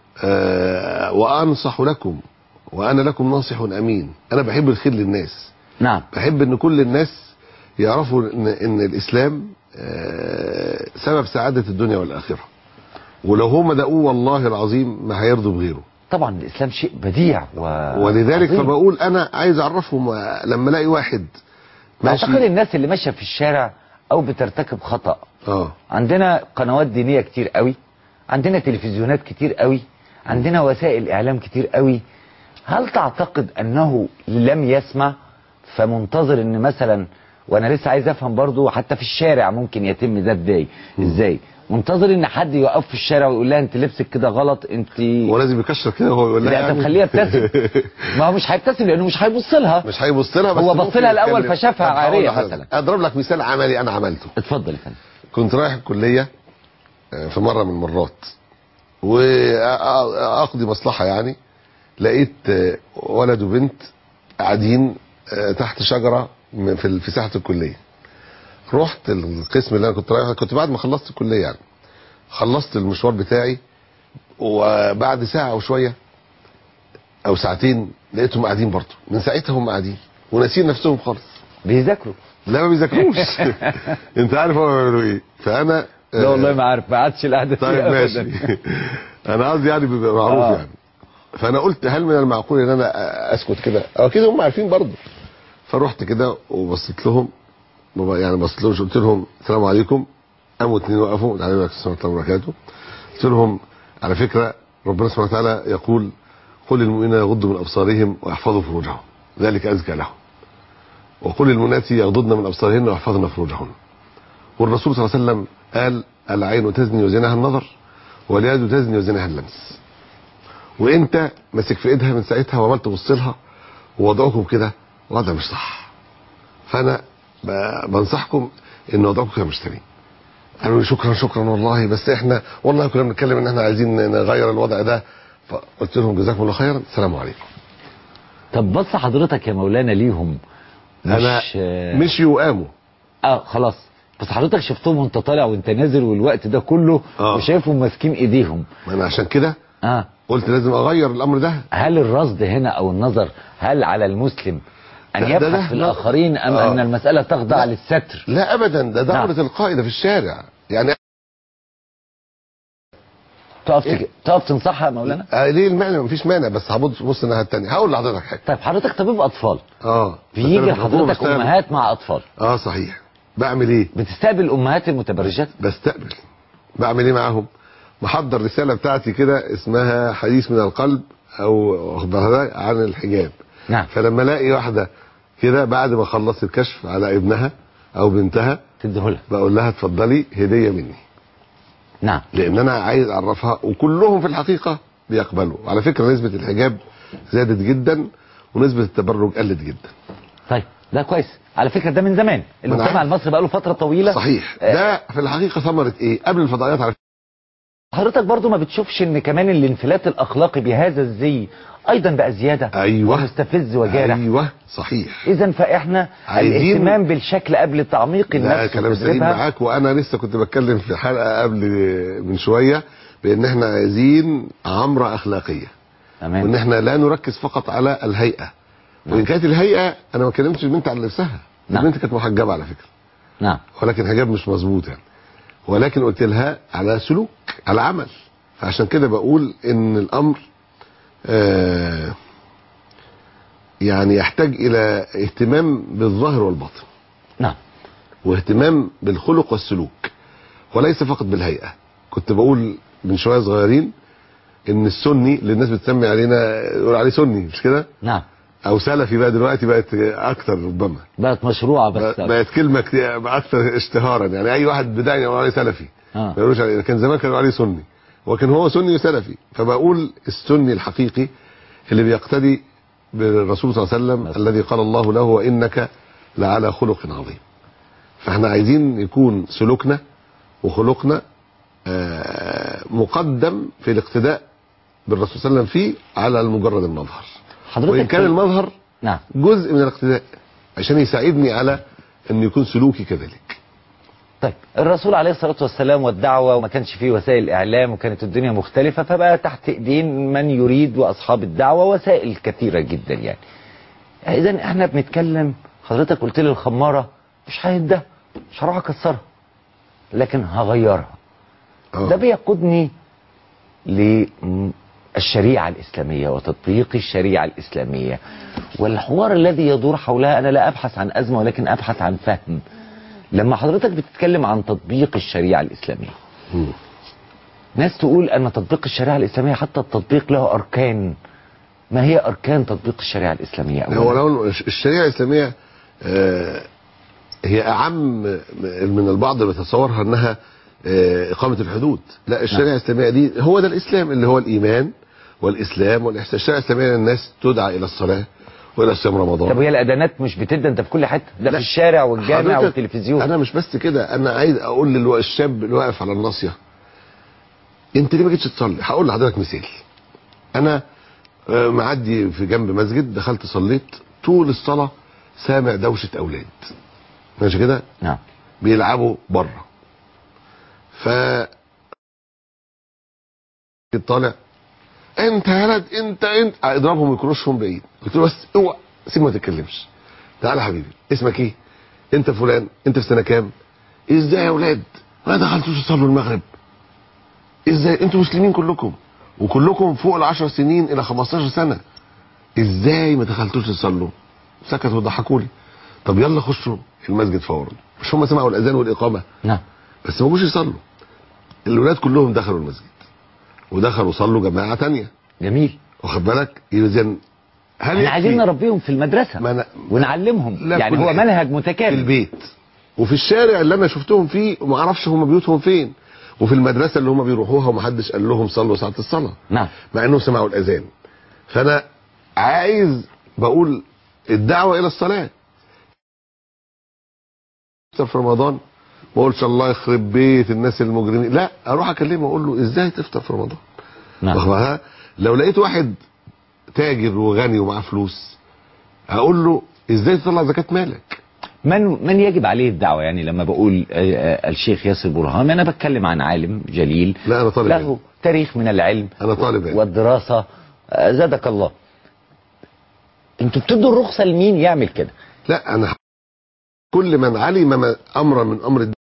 آه وانصح لكم وانا لكم ناصح امين انا بحب الخير للناس نعم بحب ان كل الناس يعرفوا ان, إن الاسلام آه سبب سعاده الدنيا والاخره ولو هم دقوه والله العظيم ما هيرضوا بغيره طبعا الإسلام شيء بديع و... ولذلك عظيم. فبقول انا عايز اعرفهم آه، لما الاقي واحد ماشي أعتقد الناس اللي ماشية في الشارع أو بترتكب خطأ اه عندنا قنوات دينية كتير قوي عندنا تلفزيونات كتير قوي عندنا وسائل إعلام كتير قوي هل تعتقد أنه لم يسمع فمنتظر أن مثلا وأنا لسه عايز أفهم برضو حتى في الشارع ممكن يتم ده ازاي ازاي منتظر ان حد يقف في الشارع ويقول لها انت لبسك كده غلط انت هو لازم يكشر كده وهو يقول لها لا طب يعني. خليه يبتسم ما هو مش هيبتسم لانه مش هيبص لها مش هيبص لها بس هو بص ممكن لها الأول يتكلم. فشافها طب هقول عارية لحضرتك. مثلا. اضرب لك مثال عملي انا عملته اتفضل يا فندم كنت رايح الكليه آه، في مره من المرات واقضي مصلحه يعني لقيت آه، ولد وبنت قاعدين آه، تحت شجره من- في في ساحه الكليه رحت القسم اللي انا كنت رايح كنت بعد ما خلصت الكليه يعني خلصت المشوار بتاعي وبعد ساعه وشويه او ساعتين لقيتهم قاعدين برضه من ساعتها هم قاعدين وناسين نفسهم خالص بيذاكروا لا ما بيذاكروش انت عارف هو بيعملوا ايه فانا لا والله ما عارف ما عادش القعده طيب فيها ماشي أبداً. انا قصدي يعني بيبقى معروف آه. يعني فانا قلت هل من المعقول ان انا اسكت كده اه كده هم عارفين برضه فرحت كده وبصيت لهم بابا- يعني بصيت لهم قلت لهم السلام عليكم قاموا اتنين وقفوا عليكم السلام ورحمه الله وبركاته قلت لهم على فكره ربنا سبحانه وتعالى يقول قل للمؤمنين يغضوا من ابصارهم ويحفظوا فروجهم ذلك ازكى لهم وقل للمؤمنات يغضضن من ابصارهن ويحفظن فروجهن والرسول صلى الله عليه وسلم قال العين تزني وزنها النظر واليد تزني وزنها اللمس وانت ماسك في ايدها من ساعتها وعمال تبص لها ووضعكم كده وضع مش صح فانا ب- بنصحكم ان وضعكم كده مش سليم قالوا لي شكرا شكرا والله بس احنا والله كنا بنتكلم ان احنا عايزين نغير الوضع ده فقلت لهم جزاكم الله خيرا السلام عليكم طب بص حضرتك يا مولانا ليهم انا مش مشيوا وقاموا اه خلاص بس حضرتك شفتهم وانت طالع وانت نازل والوقت ده كله آه. وشايفهم ماسكين ايديهم ما انا عشان كده اه قلت لازم اغير الامر ده هل الرصد هنا او النظر هل على المسلم ان لا، ده- يبحث ده- في لا. الاخرين ام آه. ان المساله تخضع لا. للستر لا ابدا ده دورة نعم. القائد في الشارع يعني تقف تك- تقف تنصحها يا مولانا آه ليه المعنى مفيش مانع بس هبص بص الناحيه الثانيه هقول لحضرتك حاجه طيب حضرتك طبيب اطفال اه بس بيجي أنا في الحكومة لحضرتك بستقبل- امهات مع اطفال اه صحيح بعمل ايه بتستقبل امهات المتبرجات بستقبل بعمل ايه معاهم محضر رساله بتاعتي كده اسمها حديث من القلب او واخد بالك عن الحجاب نعم فلما الاقي واحده كده بعد ما خلصت الكشف على ابنها او بنتها تديهولها بقول لها اتفضلي هديه مني نعم لان انا عايز اعرفها وكلهم في الحقيقه بيقبلوا على فكره نسبه الحجاب زادت جدا ونسبه التبرج قلت جدا طيب ده كويس على فكره ده من زمان أنا المجتمع عارف. المصري بقى له فتره طويله صحيح آه. ده في الحقيقه ثمره ايه قبل الفضائيات على حضرتك برضو ما بتشوفش ان كمان الانفلات الاخلاقي بهذا الزي ايضا بقى زياده ايوه ومستفز وجارح ايوه صحيح اذا فاحنا عايزين- الاهتمام بالشكل قبل تعميق ده النفس كلام سليم وتدريبها. معاك وانا لسه كنت بتكلم في حلقه قبل من شويه بان احنا عايزين عمره اخلاقيه وان تمام احنا لا نركز فقط على الهيئه وان كانت الهيئه انا ما كلمتش البنت عن لبسها نعم. البنت كانت محجبه على فكره نعم ولكن حجاب مش مظبوط يعني ولكن قلت لها على سلوك على عمل فعشان كده بقول ان الامر آه يعني يحتاج الى اهتمام بالظاهر والباطن نعم واهتمام بالخلق والسلوك وليس فقط بالهيئه كنت بقول من شويه صغيرين ان السني اللي الناس بتسمي علينا يقول عليه سني مش كده نعم او سلفي بقى دلوقتي بقت اكتر ربما بقت مشروعه بس بقت كلمه كتير- اكثر اشتهارا يعني اي واحد بدايه يقول عليه سلفي آه. ما يقولوش عليه كان زمان كانوا عليه سني وكان هو سني وسلفي فبقول السني الحقيقي اللي بيقتدي بالرسول صلى الله عليه وسلم بس. الذي قال الله له وانك لعلى خلق عظيم فاحنا عايزين يكون سلوكنا وخلقنا آه، مقدم في الاقتداء بالرسول صلى الله عليه وسلم فيه على المجرد المظهر حضرتك وان كان في- المظهر نعم جزء من الاقتداء عشان يساعدني على ان يكون سلوكي كذلك طيب الرسول عليه الصلاة والسلام والدعوة وما كانش فيه وسائل إعلام وكانت الدنيا مختلفة فبقى تحت إيدين من يريد وأصحاب الدعوة وسائل كثيرة جدا يعني إذا إحنا بنتكلم حضرتك قلت لي الخمارة مش هيدها مش هروح أكسرها لكن هغيرها آه. ده بيقودني للشريعة الإسلامية وتطبيق الشريعة الإسلامية والحوار الذي يدور حولها أنا لا أبحث عن أزمة ولكن أبحث عن فهم لما حضرتك بتتكلم عن تطبيق الشريعة الإسلامية مم. ناس تقول أن تطبيق الشريعة الإسلامية حتى التطبيق له أركان ما هي أركان تطبيق الشريعة الإسلامية هو أولا لو الشريعه الاسلاميه آه، هي اعم من البعض بيتصورها انها آه، اقامه الحدود لا الشريعه الاسلاميه دي هو ده الاسلام اللي هو الايمان والاسلام والاحسان الشريعه الاسلاميه الناس تدعى الى الصلاه والى صيام رمضان طب هي الأذانات مش بتدى أنت في كل حتة ده في لا. الشارع والجامع حضرتك، والتلفزيون انا مش بس كده انا عايز اقول للشاب اللي واقف على الناصيه انت ليه ما جيتش تصلي هقول لحضرتك مثال انا آه، معدي في جنب مسجد دخلت صليت طول الصلاه سامع دوشه اولاد ماشي كده نعم بيلعبوا بره ف طالع انت يا ولد انت انت اضربهم ويكرشهم بعيد قلت له بس اوعى سيب ما تتكلمش تعالى يا حبيبي اسمك ايه انت فلان انت في سنه كام ازاي يا ولاد ما دخلتوش تصلوا المغرب ازاي انتوا مسلمين كلكم وكلكم فوق العشر سنين الى 15 سنه ازاي ما دخلتوش تصلوا سكتوا وضحكوا لي طب يلا خشوا المسجد فورا مش هم سمعوا الاذان والاقامه نعم بس ما جوش يصلوا الولاد كلهم دخلوا المسجد ودخلوا صلوا جماعه تانية جميل واخد بالك اذا هل احنا يكفي عايزين نربيهم في المدرسه ما أنا- ونعلمهم لا، يعني كل هو حاجة. منهج في متكامل البيت وفي الشارع اللي انا شفتهم فيه وما اعرفش هم بيوتهم فين وفي المدرسه اللي هم بيروحوها ومحدش قال لهم صلوا ساعه الصلاه نعم مع انهم سمعوا الاذان فانا عايز بقول الدعوه الى الصلاه في رمضان ما اقولش الله يخرب بيت الناس المجرمين لا اروح اكلمه اقول له ازاي تفطر في رمضان نعم واخدها؟ لو لقيت واحد تاجر وغني ومعاه فلوس اقول له ازاي تطلع زكاه مالك من من يجب عليه الدعوه يعني لما بقول آه، آه، الشيخ ياسر برهان انا بتكلم عن عالم جليل لا انا طالب علم. له تاريخ من العلم انا طالب علم والدراسه آه، زادك الله انتوا بتدوا الرخصه لمين يعمل كده لا انا كل من علم ما- امرا من امر الدين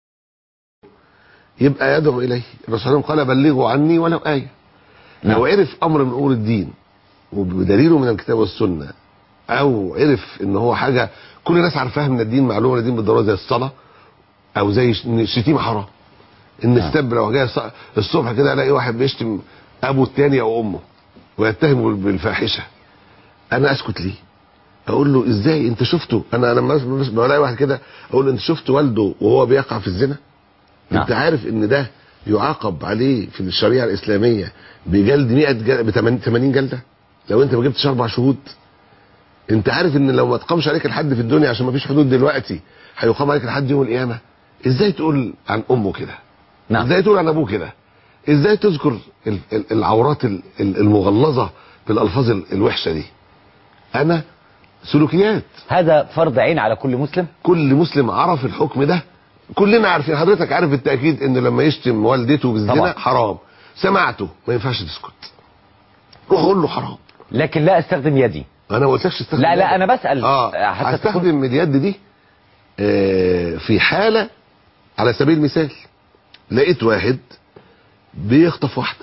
يبقى يدعو اليه الرسول صلى الله عليه وسلم قال بلغوا عني ولو ايه لو عرف امر من امور الدين وبدليله من الكتاب والسنه او عرف ان هو حاجه كل الناس عارفاها من الدين معلومه من الدين بالضروره زي الصلاه او زي ش- إن الشتيمه حرام ان السب لو جاي الص- الصبح كده الاقي واحد بيشتم ابو التاني او امه ويتهمه بالفاحشه انا اسكت ليه اقول له ازاي انت شفته انا لما بس- بلاقي واحد كده اقول له انت شفت والده وهو بيقع في الزنا نعم. انت عارف ان ده يعاقب عليه في الشريعه الاسلاميه بجلد 100 جلد ب 80 جلده لو انت ما جبتش اربع شهود انت عارف ان لو ما تقامش عليك الحد في الدنيا عشان ما فيش حدود دلوقتي هيقام عليك الحد يوم القيامه ازاي تقول عن امه كده نعم ازاي تقول عن ابوه كده ازاي تذكر ال- ال- العورات ال- ال- المغلظه بالالفاظ ال- الوحشه دي انا سلوكيات هذا فرض عين على كل مسلم كل مسلم عرف الحكم ده كلنا عارفين حضرتك عارف بالتاكيد ان لما يشتم والدته بالزنا طبعا. حرام سمعته ما ينفعش تسكت روح قول له حرام لكن لا استخدم يدي انا ما قلتلكش استخدم لا لا يدك. انا بسال اه حتى تكون- هستخدم اليد دي آه في حاله على سبيل المثال لقيت واحد بيخطف واحده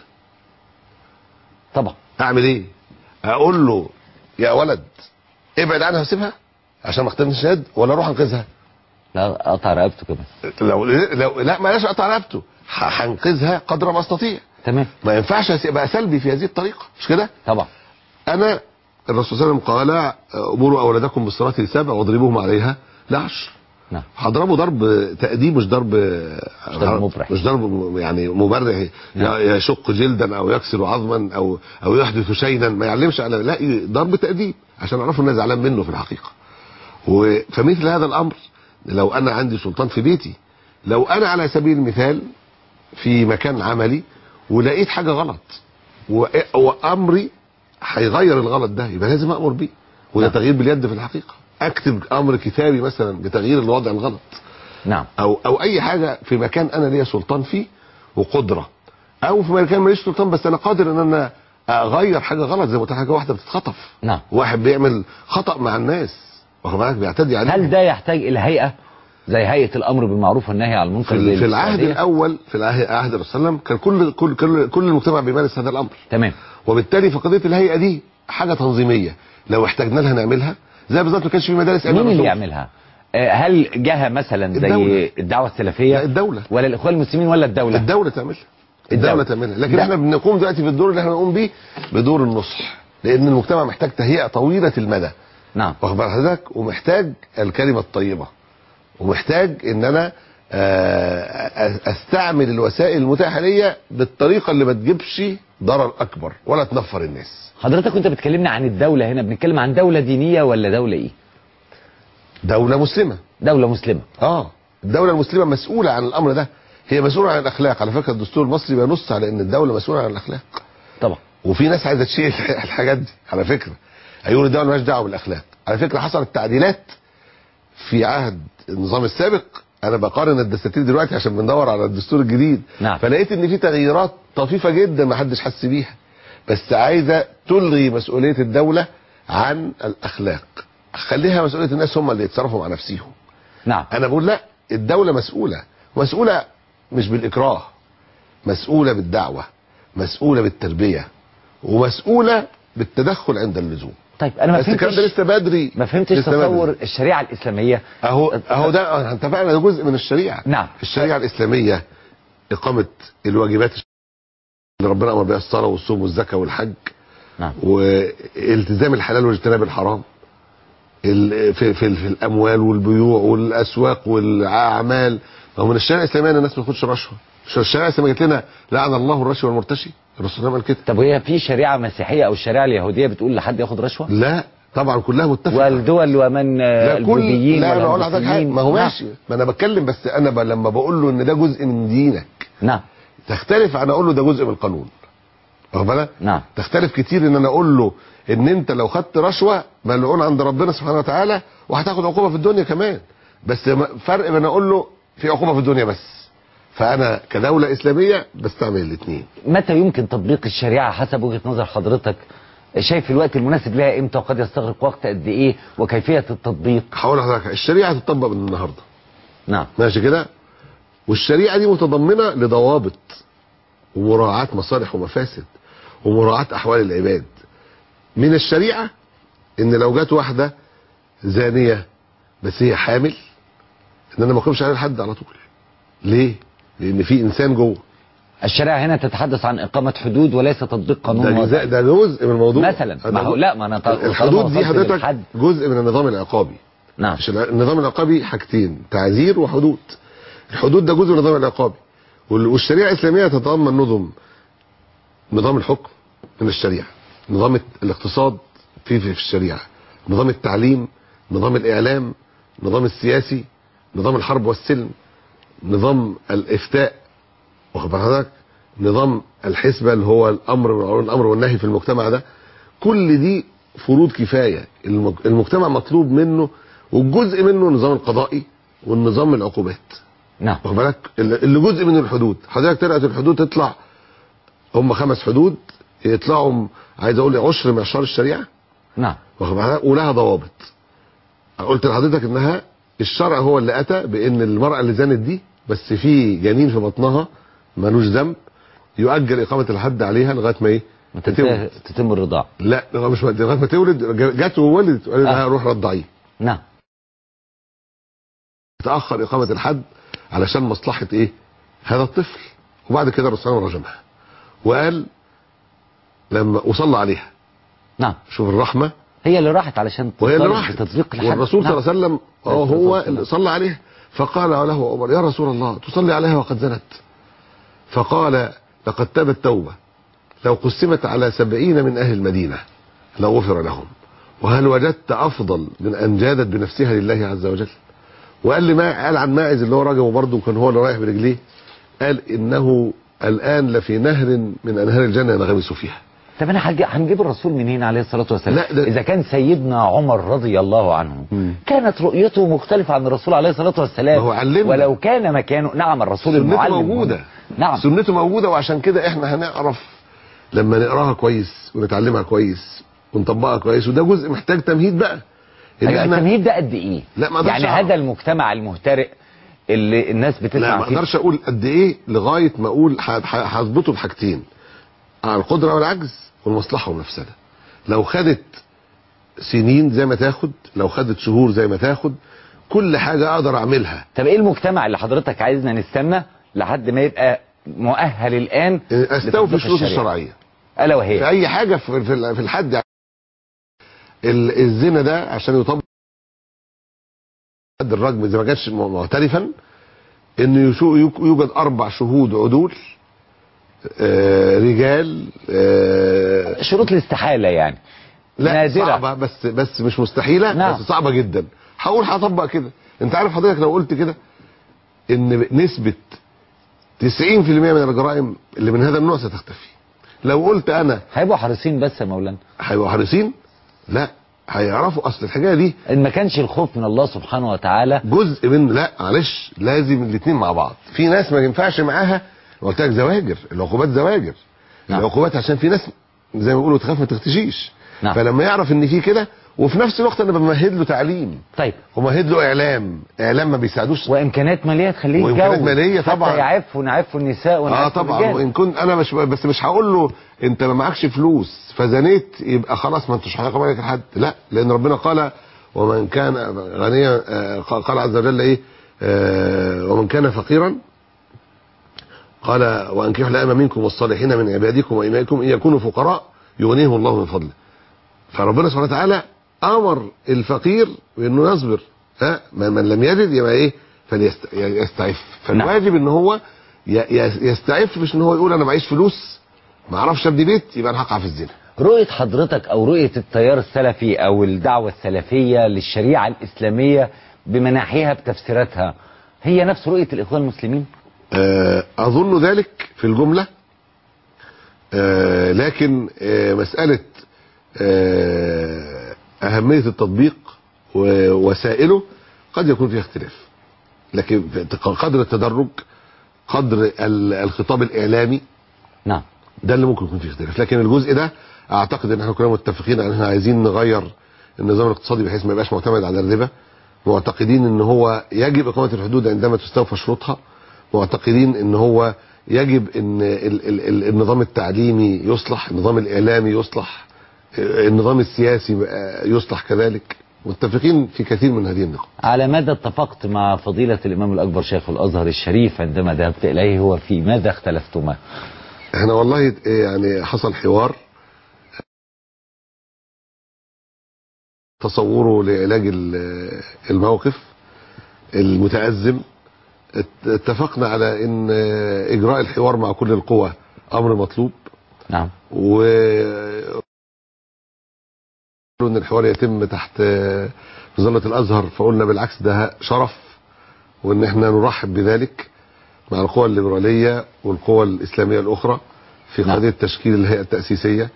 طبعا اعمل ايه اقول له يا ولد ابعد عنها وسيبها عشان ما اختمش يد ولا اروح انقذها لا قطع رقبته كمان لو لو لا معلش اقطع رقبته ه- هنقذها قدر ما استطيع تمام ما ينفعش ابقى سلبي في هذه الطريقه مش كده طبعا انا الرسول صلى الله عليه وسلم قال امروا اولادكم بالصلاه لسبع واضربوهم عليها لعشر نعم هضربه ضرب تأديب مش ضرب مش ضرب مبرح. مش ضرب م- يعني مبرح نعم. ي- يشق جلدا او يكسر عظما او او يحدث شينا ما يعلمش على لا ي- ضرب تأديب عشان اعرفوا ان انا زعلان منه في الحقيقه و- فمثل هذا الامر لو انا عندي سلطان في بيتي لو انا على سبيل المثال في مكان عملي ولقيت حاجه غلط و- وامري هيغير الغلط ده يبقى لازم امر بيه وده نعم. تغيير باليد في الحقيقه اكتب امر كتابي مثلا بتغيير الوضع الغلط نعم او او اي حاجه في مكان انا ليا سلطان فيه وقدره او في مكان ماليش سلطان بس انا قادر ان انا اغير حاجه غلط زي ما قلت لك حاجه واحده بتتخطف نعم واحد بيعمل خطا مع الناس واخد بالك بيعتدي عليهم هل ده يحتاج الى هيئه زي هيئه الامر بالمعروف والنهي عن المنكر في, زي ال- في العهد السعودية؟ الاول في العهد عهد الرسول صلى الله عليه وسلم كان كل كل كل, كل المجتمع بيمارس هذا الامر تمام وبالتالي في قضيه الهيئه دي حاجه تنظيميه لو احتاجنا لها نعملها زي بالظبط ما كانش في مدارس أيام مين اللي الرسول. يعملها آه، هل جهه مثلا زي الدولة. الدعوه السلفيه لا الدوله ولا الاخوان المسلمين ولا الدوله الدولة تعملها الدولة. الدولة تعملها لكن ده- احنا بنقوم دلوقتي في الدور اللي احنا بنقوم بيه بدور النصح لان المجتمع محتاج تهيئة طويلة المدى نعم واخد بال حضرتك ومحتاج الكلمة الطيبة ومحتاج ان انا آه، أ- استعمل الوسائل المتاحة ليا بالطريقة اللي ما تجيبش ضرر اكبر ولا تنفر الناس حضرتك كنت بتكلمنا عن الدوله هنا بنتكلم عن دوله دينيه ولا دوله ايه دولة مسلمة دوله مسلمه اه الدولة المسلمة مسؤولة عن الامر ده هي مسؤولة عن الاخلاق على فكرة الدستور المصري بينص على ان الدولة مسؤولة عن الاخلاق طبعا وفي ناس عايزه تشيل الحاجات دي على فكره هيقولوا الدوله مالهاش دعوه بالاخلاق على فكره حصلت تعديلات في عهد النظام السابق انا بقارن الدساتير دلوقتي عشان بندور على الدستور الجديد نعم. فلقيت ان في تغييرات طفيفه جدا ما حدش حس بيها بس عايزه تلغي مسؤوليه الدوله عن الاخلاق خليها مسؤوليه الناس هم اللي يتصرفوا مع نفسهم نعم انا بقول لا الدوله مسؤوله مسؤوله مش بالاكراه مسؤوله بالدعوه مسؤوله بالتربيه ومسؤوله بالتدخل عند اللزوم طيب انا ما بس الكلام ده فهمتش لسه بدري ما فهمتش لسه بدري. تصور الشريعه الاسلاميه اهو اهو ده احنا اتفقنا ده جزء من الشريعه نعم. الشريعه الاسلاميه اقامه الواجبات اللي ربنا امر بها الصلاه والصوم والزكاه والحج نعم والتزام الحلال واجتناب الحرام ال- في, في, في الاموال والبيوع والاسواق والاعمال ما هو من الشريعه الاسلاميه ان الناس ما تاخدش رشوه مش الشريعه الاسلاميه قالت لنا لعن الله الرشوه والمرتشي الرسول صلى الله عليه وسلم قال كده طب وهي في شريعه مسيحيه او الشريعه اليهوديه بتقول لحد ياخد رشوه لا طبعا كلها متفقه والدول ومن آه، لا كل البوذيين لا انا اقول لحضرتك حاجه والهندوسيين. ما هو نعم. ماشي ما انا بتكلم بس انا ب... لما بقول له ان ده جزء من دينك نعم تختلف عن اقول له ده جزء من القانون واخد بالك نعم تختلف كتير ان انا اقول له ان انت لو خدت رشوه ملعون عند ربنا سبحانه وتعالى وهتاخد عقوبه في الدنيا كمان بس م- فرق بين اقول له في عقوبه في الدنيا بس فانا كدوله اسلاميه بستعمل الاثنين متى يمكن تطبيق الشريعه حسب وجهه نظر حضرتك شايف الوقت المناسب لها امتى وقد يستغرق وقت قد ايه وكيفيه التطبيق هقول لحضرتك الشريعه هتطبق من النهارده نعم ماشي كده والشريعه دي متضمنه لضوابط ومراعاه مصالح ومفاسد ومراعاه احوال العباد من الشريعه ان لو جت واحده زانيه بس هي حامل ان انا ما اقيمش عليها الحد على طول ليه لان في انسان جوه الشريعه هنا تتحدث عن اقامه حدود وليس تطبيق قانون ده وضعي. جزء ده جزء من الموضوع مثلا ما هو لا ما انا طال- طالما الحدود دي وصلت حضرتك للحد. جزء من النظام العقابي نعم مش الع- النظام العقابي حاجتين تعزير وحدود الحدود ده جزء من النظام العقابي وال- والشريعه الاسلاميه تتضمن نظم نظام الحكم من الشريعه نظام الاقتصاد في في في الشريعه نظام التعليم نظام الاعلام نظام السياسي نظام الحرب والسلم نظام الافتاء واخد بال حضرتك نظام الحسبه اللي هو الامر الامر والنهي في المجتمع ده كل دي فروض كفايه المج- المجتمع مطلوب منه والجزء منه النظام القضائي والنظام العقوبات نعم واخد بالك اللي اللي جزء من الحدود حضرتك طلعت الحدود تطلع هم خمس حدود يطلعوا م- عايز اقول عشر معشار الشريعه نعم واخد بالك ولها ضوابط قلت لحضرتك انها الشرع هو اللي اتى بان المراه اللي زانت دي بس في جنين في بطنها ملوش ذنب يؤجل اقامه الحد عليها لغايه ما ايه تنتهي- تتم الرضاعه لا هو مش لغايه ما تولد جت وولدت وقالت آه. لها روح رضعيه نعم تاخر اقامه الحد علشان مصلحه ايه هذا الطفل وبعد كده الرسول صلى الله عليه وسلم رجمها وقال لما وصلى عليها نعم شوف الرحمه هي اللي راحت علشان وهي اللي تطالب راحت بتطبيق الحد والرسول صلى نعم. الله عليه وسلم اه عليه الصلاة هو والسلام. اللي صلى عليها فقال له عمر يا رسول الله تصلي عليها وقد زنت فقال لقد تابت توبه لو قسمت على سبعين من اهل المدينه لغفر لهم وهل وجدت افضل من ان جادت بنفسها لله عز وجل وقال لي ما قال عن ماعز اللي هو راجل برضه كان هو اللي رايح برجليه قال انه الان لفي نهر من انهار الجنه ينغمس فيها طب انا هنجي- هنجيب الرسول منين عليه الصلاه والسلام لا، ده- اذا كان سيدنا عمر رضي الله عنه مم. كانت رؤيته مختلفه عن الرسول عليه الصلاه والسلام ما هو علمنا. ولو كان مكانه نعم الرسول سنته المعلم موجوده هنا. نعم سنته موجوده وعشان كده احنا هنعرف لما نقراها كويس ونتعلمها كويس ونطبقها كويس وده جزء محتاج تمهيد بقى ان أيوة احنا التمهيد ده قد ايه لا، ما أقدرش يعني أعرف. هذا المجتمع المهترئ اللي الناس لا بتسمع ما فيه اقدرش اقول قد ايه لغايه ما اقول ح- ح- هظبطه بحاجتين على القدره والعجز والمصلحه والمفسده لو خدت سنين زي ما تاخد لو خدت شهور زي ما تاخد كل حاجه اقدر اعملها طب ايه المجتمع اللي حضرتك عايزنا نستنى لحد ما يبقى مؤهل الان استوفي لتطبيق الشروط الشريعة؟ الشرعيه الا في وهي اي حاجه في في في الحد ال- الزنا ده عشان يطبق حد الرجم اذا ما كانش م- معترفا انه يشو- يك- يوجد اربع شهود عدول آه رجال آه شروط الاستحاله يعني لا نادرة. صعبه بس بس مش مستحيله نعم. بس صعبه جدا هقول هطبق كده انت عارف حضرتك لو قلت كده ان نسبه 90% من الجرائم اللي من هذا النوع ستختفي لو قلت انا هيبقوا حريصين بس يا مولانا هيبقوا حريصين لا هيعرفوا اصل الحكايه دي ان ما كانش الخوف من الله سبحانه وتعالى جزء من لا معلش لازم الاثنين مع بعض في ناس ما ينفعش معاها قلت لك زواجر العقوبات زواجر نعم. العقوبات عشان في ناس زي ما بيقولوا تخاف ما تختشيش نعم. فلما يعرف ان في كده وفي نفس الوقت انا بمهد له تعليم طيب ومهد له اعلام اعلام ما بيساعدوش وامكانيات ماليه تخليه يتجوز وإمكانيات مالية طبعاً. حتى يعفوا نعفوا النساء اه ونعفوا طبعا الرجال. وان كنت انا مش بس مش هقول له انت ما معكش فلوس فزنيت يبقى خلاص ما انتش هيقبل عليك حد لا لان ربنا قال ومن كان غنيا آه، قال عز وجل ايه آه، ومن كان فقيرا قال وانكحوا الايام منكم والصالحين من عبادكم وامائكم ان يكونوا فقراء يغنيهم الله من فضله فربنا سبحانه وتعالى امر الفقير بانه يصبر ها من من لم يجد يبقى ايه فليستعف فالواجب ان هو ي- ي- يستعف مش ان هو يقول انا معيش فلوس ما اعرفش ابني بيت يبقى انا هقع في الزنا رؤية حضرتك أو رؤية التيار السلفي أو الدعوة السلفية للشريعة الإسلامية بمناحيها بتفسيراتها هي نفس رؤية الإخوان المسلمين؟ آه، اظن ذلك في الجمله آه، لكن آه، مساله آه، اهميه التطبيق ووسائله قد يكون فيها اختلاف لكن في قدر التدرج قدر ال- الخطاب الاعلامي نعم ده اللي ممكن يكون فيه اختلاف لكن الجزء ده اعتقد ان احنا كلنا متفقين ان احنا عايزين نغير النظام الاقتصادي بحيث ما يبقاش معتمد على الربا معتقدين ان هو يجب اقامه الحدود عندما تستوفى شروطها معتقدين ان هو يجب ان ال ال ال النظام التعليمي يصلح النظام الاعلامي يصلح النظام السياسي يصلح كذلك متفقين في كثير من هذه النقاط على ماذا اتفقت مع فضيلة الإمام الأكبر شيخ الأزهر الشريف عندما ذهبت إليه هو في ماذا اختلفتما؟ احنا والله يعني حصل حوار تصوره لعلاج ال- الموقف المتأزم ات- اتفقنا على ان اجراء الحوار مع كل القوى امر مطلوب نعم و ان الحوار يتم تحت مظله الازهر فقلنا بالعكس ده شرف وان احنا نرحب بذلك مع القوى الليبراليه والقوى الاسلاميه الاخرى في نعم. قضيه تشكيل الهيئه التاسيسيه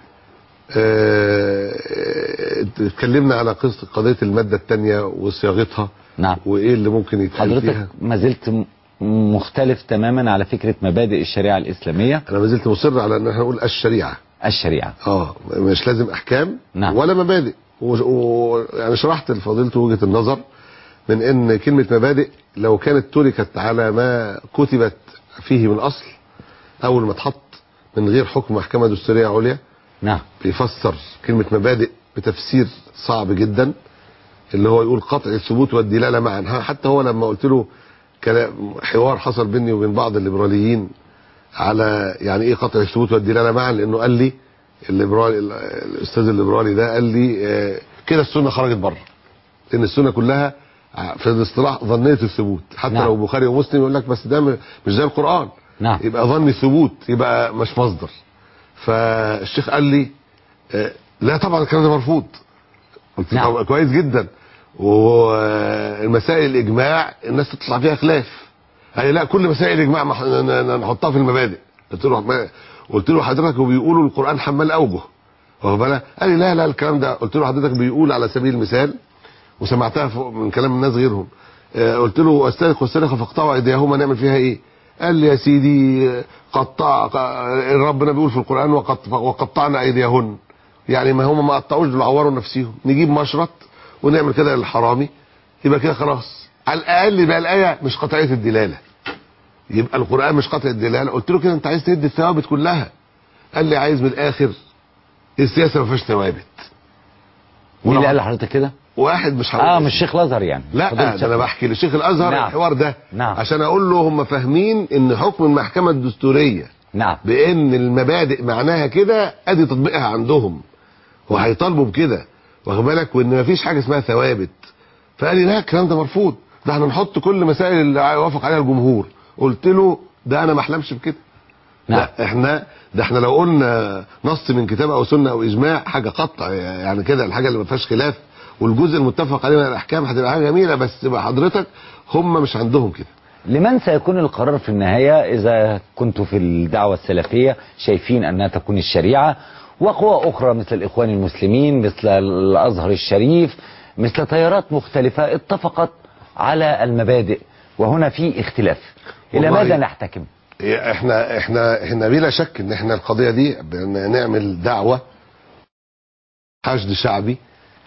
آه، اتكلمنا على قصه قضيه الماده الثانيه وصياغتها نعم وايه اللي ممكن يتقال حضرتك فيها ما زلت م- مختلف تماما على فكرة مبادئ الشريعة الإسلامية انا ما زلت مصر على ان احنا نقول الشريعه الشريعة اه مش لازم احكام نعم. ولا مبادئ و- و- يعني شرحت لفضيلته وجهه النظر من ان كلمه مبادئ لو كانت تركت على ما كتبت فيه من اصل اول ما اتحط من غير حكم محكمه دستوريه عليا نعم بيفسر كلمه مبادئ بتفسير صعب جدا اللي هو يقول قطع الثبوت والدلاله معا ها، حتى هو لما قلت له كلام حوار حصل بيني وبين بعض الليبراليين على يعني ايه قطع الثبوت والدلاله معا لانه قال لي الليبرالي ال- الاستاذ الليبرالي ده قال لي آه، كده السنه خرجت بره لان السنه كلها ع- في الاصطلاح ظنيه الثبوت حتى نعم. لو بخاري ومسلم يقول لك بس ده م- مش زي القران نعم يبقى ظن ثبوت يبقى مش مصدر فالشيخ قال لي آه، لا طبعا الكلام ده مرفوض قلت له نعم. طب كويس جدا والمسائل الاجماع الناس تطلع فيها خلاف قال لي لا كل مسائل الاجماع مح- ن- ن- نحطها في المبادئ قلت له ما- قلت له حضرتك وبيقولوا القران حمال اوجه واخد بالك قال لي لا لا الكلام ده قلت له حضرتك بيقول على سبيل المثال وسمعتها فوق من كلام الناس غيرهم آه، قلت له استرق والسرقه فاقطعوا ايديهما نعمل فيها ايه قال لي يا سيدي آه، قطع ق- ربنا بيقول في القران وقط وقطعنا ايديهن يعني ما هم ما قطعوش دول عوروا نفسيهم نجيب مشرط ونعمل كده للحرامي يبقى كده خلاص على الاقل يبقى الايه مش قطعيه الدلاله يبقى القران مش قطع الدلاله قلت له كده انت عايز تدي الثوابت كلها قال لي عايز من الاخر السياسه ما فيهاش ثوابت مين اللي ولو- قال لحضرتك كده؟ واحد مش هقول اه اسمه. مش الشيخ الازهر يعني لا فضيلة ده الشيخ انا بحكي للشيخ الازهر نعم. الحوار ده نعم. عشان اقول له هم فاهمين ان حكم المحكمه الدستوريه نعم بان المبادئ معناها كده ادي تطبيقها عندهم وهيطالبوا بكده واخد بالك وان مفيش حاجه اسمها ثوابت فقال لي لا الكلام ده مرفوض ده احنا نحط كل مسائل اللي يوافق عليها الجمهور قلت له ده انا ما احلمش بكده نعم لا احنا ده احنا لو قلنا نص من كتاب او سنه او اجماع حاجه قطع يعني كده الحاجه اللي ما فيهاش خلاف والجزء المتفق عليه من الاحكام هتبقى حاجه جميله بس تبقى حضرتك هم مش عندهم كده لمن سيكون القرار في النهاية إذا كنتوا في الدعوة السلفية شايفين أنها تكون الشريعة وقوى أخرى مثل الإخوان المسلمين مثل الأزهر الشريف مثل تيارات مختلفة اتفقت على المبادئ وهنا في اختلاف إلى والله- ماذا نحتكم؟ احنا احنا احنا بلا شك ان احنا القضيه دي بن- نعمل دعوه حشد شعبي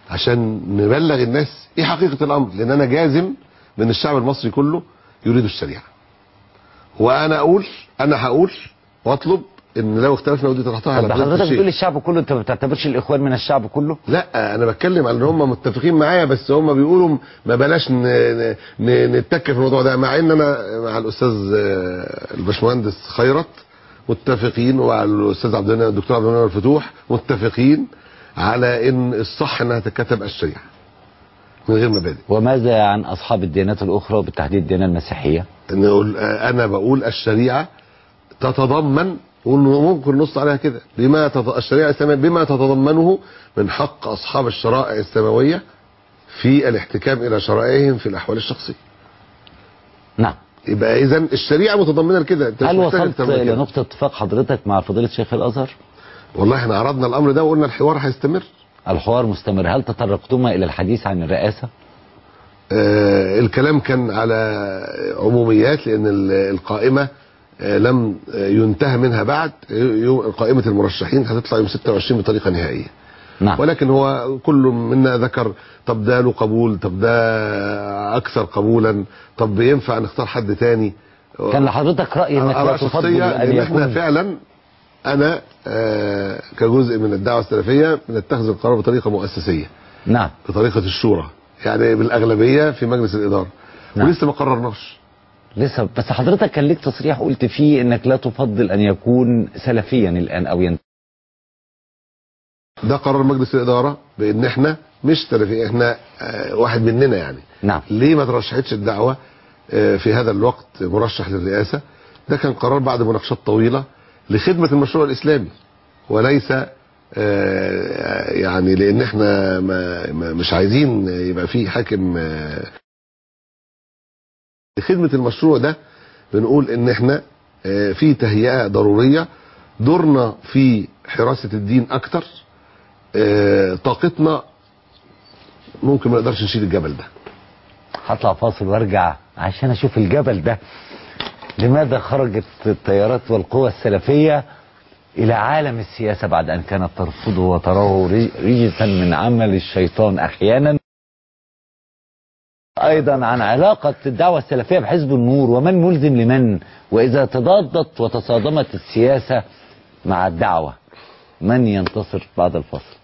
عشان نبلغ الناس ايه حقيقه الامر لان انا جازم من الشعب المصري كله يريد الشريعه وانا اقول انا هقول واطلب ان لو اختلفنا ودي طرحتها طب على فضيلة حضرتك الشيخ. بتقول الشعب كله انت ما بتعتبرش الاخوان من الشعب كله لا انا بتكلم على ان هم متفقين معايا بس هم بيقولوا ما بلاش ن- ن- ن- نتك في الموضوع ده مع ان انا مع الاستاذ آه، الباشمهندس خيرت متفقين ومع الاستاذ عبد المنعم الدكتور عبد المنعم الفتوح متفقين على ان الصح انها تتكتب الشريعه من غير مبادئ وماذا عن اصحاب الديانات الاخرى وبالتحديد الديانه المسيحيه نقول آه، انا بقول الشريعه تتضمن وانه ممكن نص عليها كده بما تت... الشريعه الاسلاميه بما تتضمنه من حق اصحاب الشرائع السماويه في الاحتكام الى شرائعهم في الاحوال الشخصيه نعم يبقى اذا الشريعه متضمنه لكده انت مش هل محتاج وصلت أكتر من كده. لنقطه اتفاق حضرتك مع فضيله شيخ الازهر والله احنا عرضنا الامر ده وقلنا الحوار هيستمر الحوار مستمر هل تطرقتما الى الحديث عن الرئاسه آه الكلام كان على عموميات لان ال- القائمه آه لم آه، ينتهى منها بعد يوم- قائمه المرشحين هتطلع يوم 26 بطريقه نهائيه نعم ولكن هو كل منا ذكر طب ده له قبول طب ده اكثر قبولا طب ينفع نختار حد تاني كان لحضرتك راي انك لا اراء تفضل شخصيه ان لان احنا يكون فعلا انا آه كجزء من الدعوه السلفيه بنتخذ القرار بطريقه مؤسسيه نعم بطريقه الشورى يعني بالاغلبيه في مجلس الاداره نعم. ولسه ما قررناش لسه بس حضرتك كان ليك تصريح قلت فيه انك لا تفضل ان يكون سلفيا الان او ينتمي ده قرار مجلس الاداره بان احنا مش سلفي احنا آه واحد مننا يعني نعم ليه ما ترشحتش الدعوة آه، في هذا الوقت مرشح للرئاسة ده كان قرار بعد مناقشات طويلة لخدمة المشروع الإسلامي وليس آه، يعني لأن احنا ما ما- مش عايزين يبقى في حاكم آه، لخدمة المشروع ده بنقول ان احنا آه، في تهيئة ضرورية دورنا في حراسة الدين أكتر آه، طاقتنا ممكن ما نقدرش نشيل الجبل ده هطلع فاصل وارجع عشان اشوف الجبل ده لماذا خرجت التيارات والقوى السلفية الى عالم السياسة بعد ان كانت ترفضه وتراه ري- رجسا من عمل الشيطان احيانا ايضا عن علاقة الدعوة السلفية بحزب النور ومن ملزم لمن واذا تضادت وتصادمت السياسة مع الدعوة من ينتصر بعد الفصل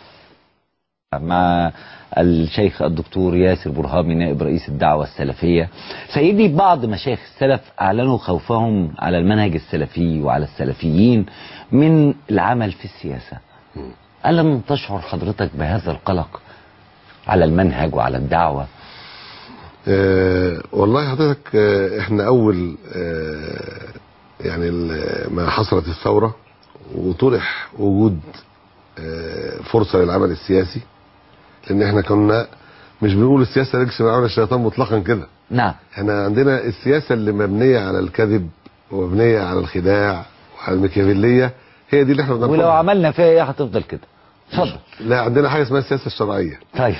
مع الشيخ الدكتور ياسر برهامي نائب رئيس الدعوة السلفية سيدي بعض مشايخ السلف أعلنوا خوفهم على المنهج السلفي وعلى السلفيين من العمل في السياسة ألم تشعر حضرتك بهذا القلق على المنهج وعلى الدعوة آه والله حضرتك آه احنا اول آه يعني ال- ما حصلت الثوره وطرح وجود آه فرصه للعمل السياسي لان احنا كنا مش بنقول السياسه رجس من عمل الشيطان مطلقا كده نعم احنا عندنا السياسه اللي مبنيه على الكذب ومبنيه على الخداع وعلى المكيافيليه هي دي اللي احنا ولو بنرفضها عملنا فيها ايه هتفضل كده اتفضل لا عندنا حاجه اسمها السياسه الشرعيه طيب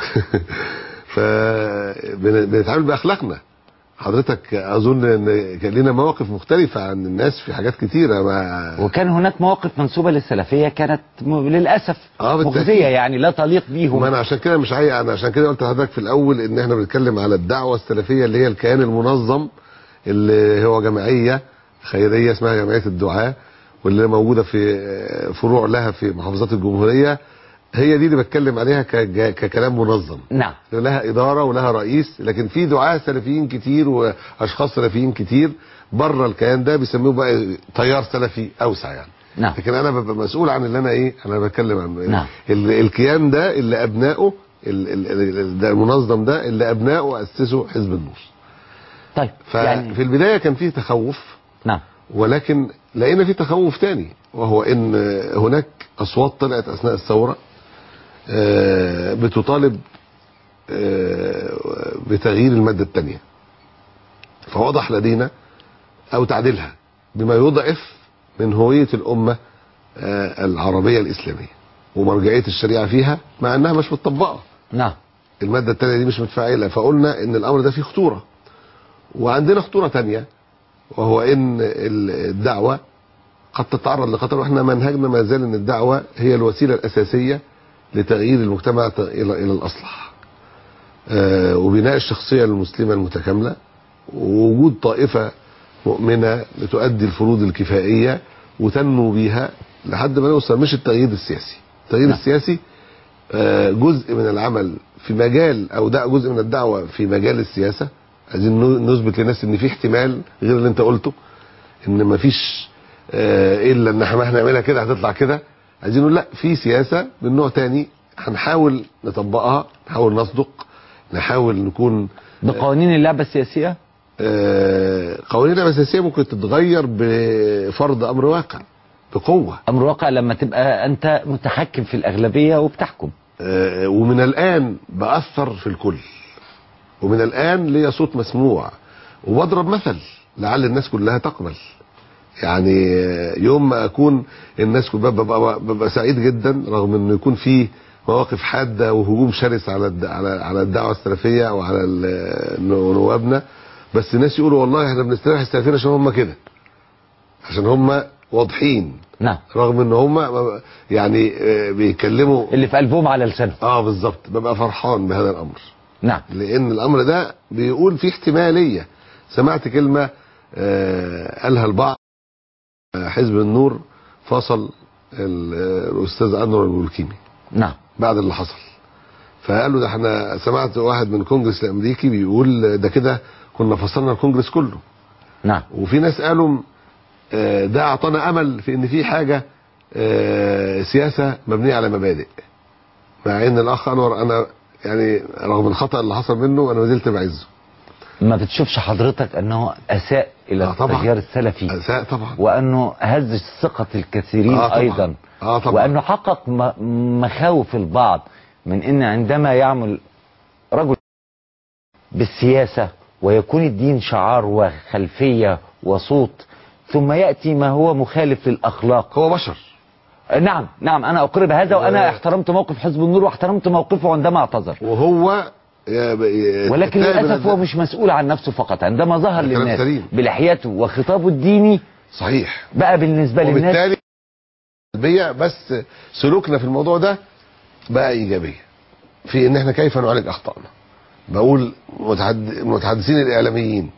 فبنتعامل باخلاقنا حضرتك اظن ان كان لنا مواقف مختلفه عن الناس في حاجات كتيره ما وكان هناك مواقف منسوبة للسلفية كانت م- للأسف آه، بالتأكيد. مخزية يعني لا تليق وما بيهم انا عشان كده مش عايز انا عشان كده قلت لحضرتك في الاول ان احنا بنتكلم على الدعوه السلفيه اللي هي الكيان المنظم اللي هو جمعيه خيريه اسمها جمعيه الدعاء واللي موجوده في فروع لها في محافظات الجمهوريه هي دي اللي بتكلم عليها كج- ككلام منظم نعم لها اداره ولها رئيس لكن في دعاة سلفيين كتير واشخاص سلفيين كتير بره الكيان ده بيسموه بقى تيار سلفي اوسع يعني نعم لكن انا ببقى مسؤول عن اللي انا ايه انا بتكلم عنه نعم. ال- الكيان ده اللي ابنائه ال- ال- ال- ده المنظم ده اللي ابنائه اسسوا حزب النور طيب يعني ففي البدايه كان فيه تخوف نعم ولكن لقينا فيه تخوف تاني وهو ان هناك اصوات طلعت اثناء الثوره آه، بتطالب آه، بتغيير الماده الثانيه فوضح لدينا او تعديلها بما يضعف من هويه الامه آه، العربيه الاسلاميه ومرجعيه الشريعه فيها مع انها مش متطبقه نعم الماده الثانيه دي مش متفاعله فقلنا ان الامر ده فيه خطوره وعندنا خطوره تانية وهو ان ال- الدعوه قد تتعرض لخطر واحنا منهجنا ما زال ان الدعوه هي الوسيله الاساسيه لتغيير المجتمع ت- الى الى الاصلح آه، وبناء الشخصيه المسلمه المتكامله ووجود طائفه مؤمنه بتؤدي الفروض الكفائيه وتنمو بيها لحد ما نوصل مش التغيير السياسي التغيير نعم. السياسي آه، جزء من العمل في مجال او ده جزء من الدعوه في مجال السياسه عايزين ن- نثبت للناس ان في احتمال غير اللي انت قلته ان مفيش آه، الا ان احنا هنعملها كده هتطلع كده عايزين نقول لا في سياسه من نوع تاني هنحاول نطبقها نحاول نصدق نحاول نكون بقوانين اللعبه السياسيه آه، قوانين الاساسيه ممكن تتغير بفرض امر واقع بقوه امر واقع لما تبقى انت متحكم في الاغلبيه وبتحكم آه، ومن الان باثر في الكل ومن الان ليا صوت مسموع وبضرب مثل لعل الناس كلها تقبل يعني آه، يوم ما اكون الناس كلها ببقى, ببقى سعيد جدا رغم انه يكون في مواقف حاده وهجوم شرس على الد- على على الدعوه السلفيه او على ال- نوابنا بس الناس يقولوا والله احنا بنستريح السلفيين عشان هم كده عشان هم واضحين نعم رغم ان هم يعني آه، بيتكلموا اللي في قلبهم على لسانهم اه بالظبط ببقى فرحان بهذا الامر نعم لان الامر ده بيقول فيه احتماليه سمعت كلمه آه قالها البعض آه، حزب النور فصل ال- آه، الاستاذ انور البلكيمي نعم بعد اللي حصل فقالوا ده احنا سمعت واحد من الكونجرس الامريكي بيقول ده كده كنا فصلنا الكونجرس كله نعم وفي ناس قالوا آه، ده اعطانا امل في ان في حاجه آه، سياسه مبنيه على مبادئ مع ان الاخ انور انا يعني رغم الخطا اللي حصل منه انا ما زلت بعزه ما بتشوفش حضرتك انه اساء الى آه طبعا. التيار السلفي اساء طبعا وانه هز ثقه الكثيرين آه طبعا. ايضا اه طبعا وانه حقق م- مخاوف البعض من ان عندما يعمل رجل بالسياسه ويكون الدين شعار وخلفيه وصوت ثم ياتي ما هو مخالف للاخلاق هو بشر نعم نعم انا اقر بهذا وانا و- احترمت موقف حزب النور واحترمت موقفه عندما اعتذر وهو يا- ي- ولكن يتائب للاسف من هو الد- مش مسؤول عن نفسه فقط عندما ظهر ده كلام للناس سليم. بلحيته وخطابه الديني صحيح بقى بالنسبه للناس وبالتالي سلبيه بس سلوكنا في الموضوع ده بقى ايجابيه في ان احنا كيف نعالج اخطائنا بقول متحد... المتحدثين الاعلاميين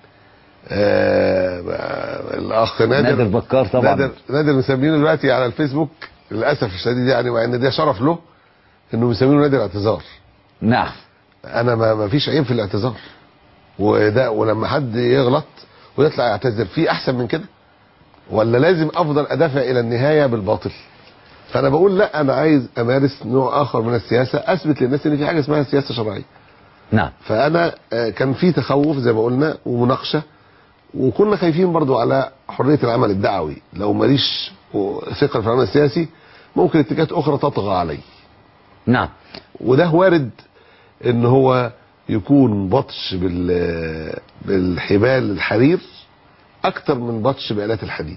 آه... الاخ نادر نادر بكار طبعا نادر نادر مسمينه دلوقتي على الفيسبوك للاسف الشديد يعني مع ان ده شرف له انه مسمينه نادر اعتذار نعم انا ما, ما فيش عيب في الاعتذار وده ولما حد يغلط ويطلع يعتذر في احسن من كده ولا لازم افضل ادافع الى النهايه بالباطل فانا بقول لا انا عايز امارس نوع اخر من السياسه اثبت للناس ان في حاجه اسمها سياسه شرعيه نعم فانا آه، كان في تخوف زي ما قلنا ومناقشه وكنا خايفين برضو على حريه العمل الدعوي لو ماليش ثقه في العمل السياسي ممكن اتجاهات اخرى تطغى علي نعم وده وارد ان هو يكون بطش بال بالحبال الحرير اكتر من بطش بالات الحديد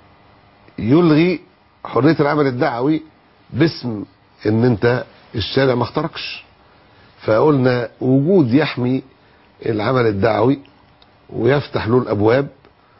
يلغي حريه العمل الدعوي باسم ان انت الشارع ما اخترقش فقلنا وجود يحمي العمل الدعوي ويفتح له الابواب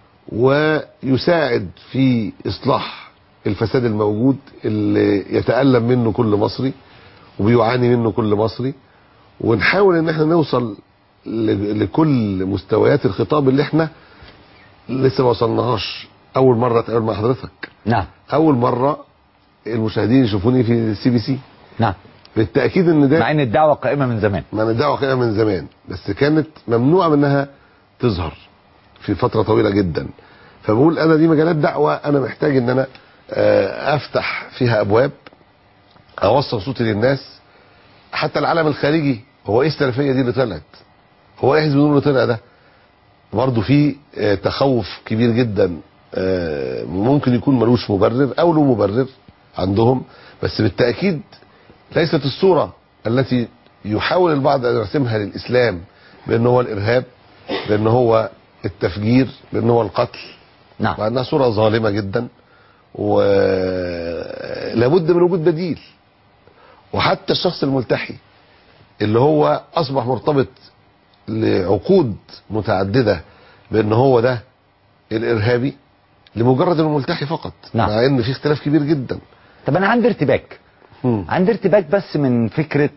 ويساعد في اصلاح الفساد الموجود اللي يتالم منه كل مصري وبيعاني منه كل مصري ونحاول ان احنا نوصل ل- لكل مستويات الخطاب اللي احنا لسه ما وصلناهاش اول مره اتقابل مع حضرتك نعم اول مره المشاهدين يشوفوني في السي بي سي نعم بالتاكيد ان ده مع ان الدعوه قائمه من زمان ما انا الدعوه كده من زمان بس كانت ممنوعه منها تظهر في فتره طويله جدا فبقول انا دي مجالات دعوه انا محتاج ان انا آه، افتح فيها ابواب اوصل صوتي للناس حتى العالم الخارجي هو ايه السلفيه دي اللي طلعت هو ايه حزب النور اللي طلع ده برضه في آه، تخوف كبير جدا آه، ممكن يكون ملوش مبرر او له مبرر عندهم بس بالتاكيد ليست الصوره التي يحاول البعض ان يرسمها للاسلام بان هو الارهاب بان هو التفجير بان هو القتل نعم مع انها صوره ظالمه جدا ولابد من وجود بديل وحتى الشخص الملتحي اللي هو اصبح مرتبط لعقود متعدده بان هو ده الارهابي لمجرد انه ملتحي فقط نعم. مع ان في اختلاف كبير جدا طب انا عندي ارتباك مم. عندي ارتباك بس من فكره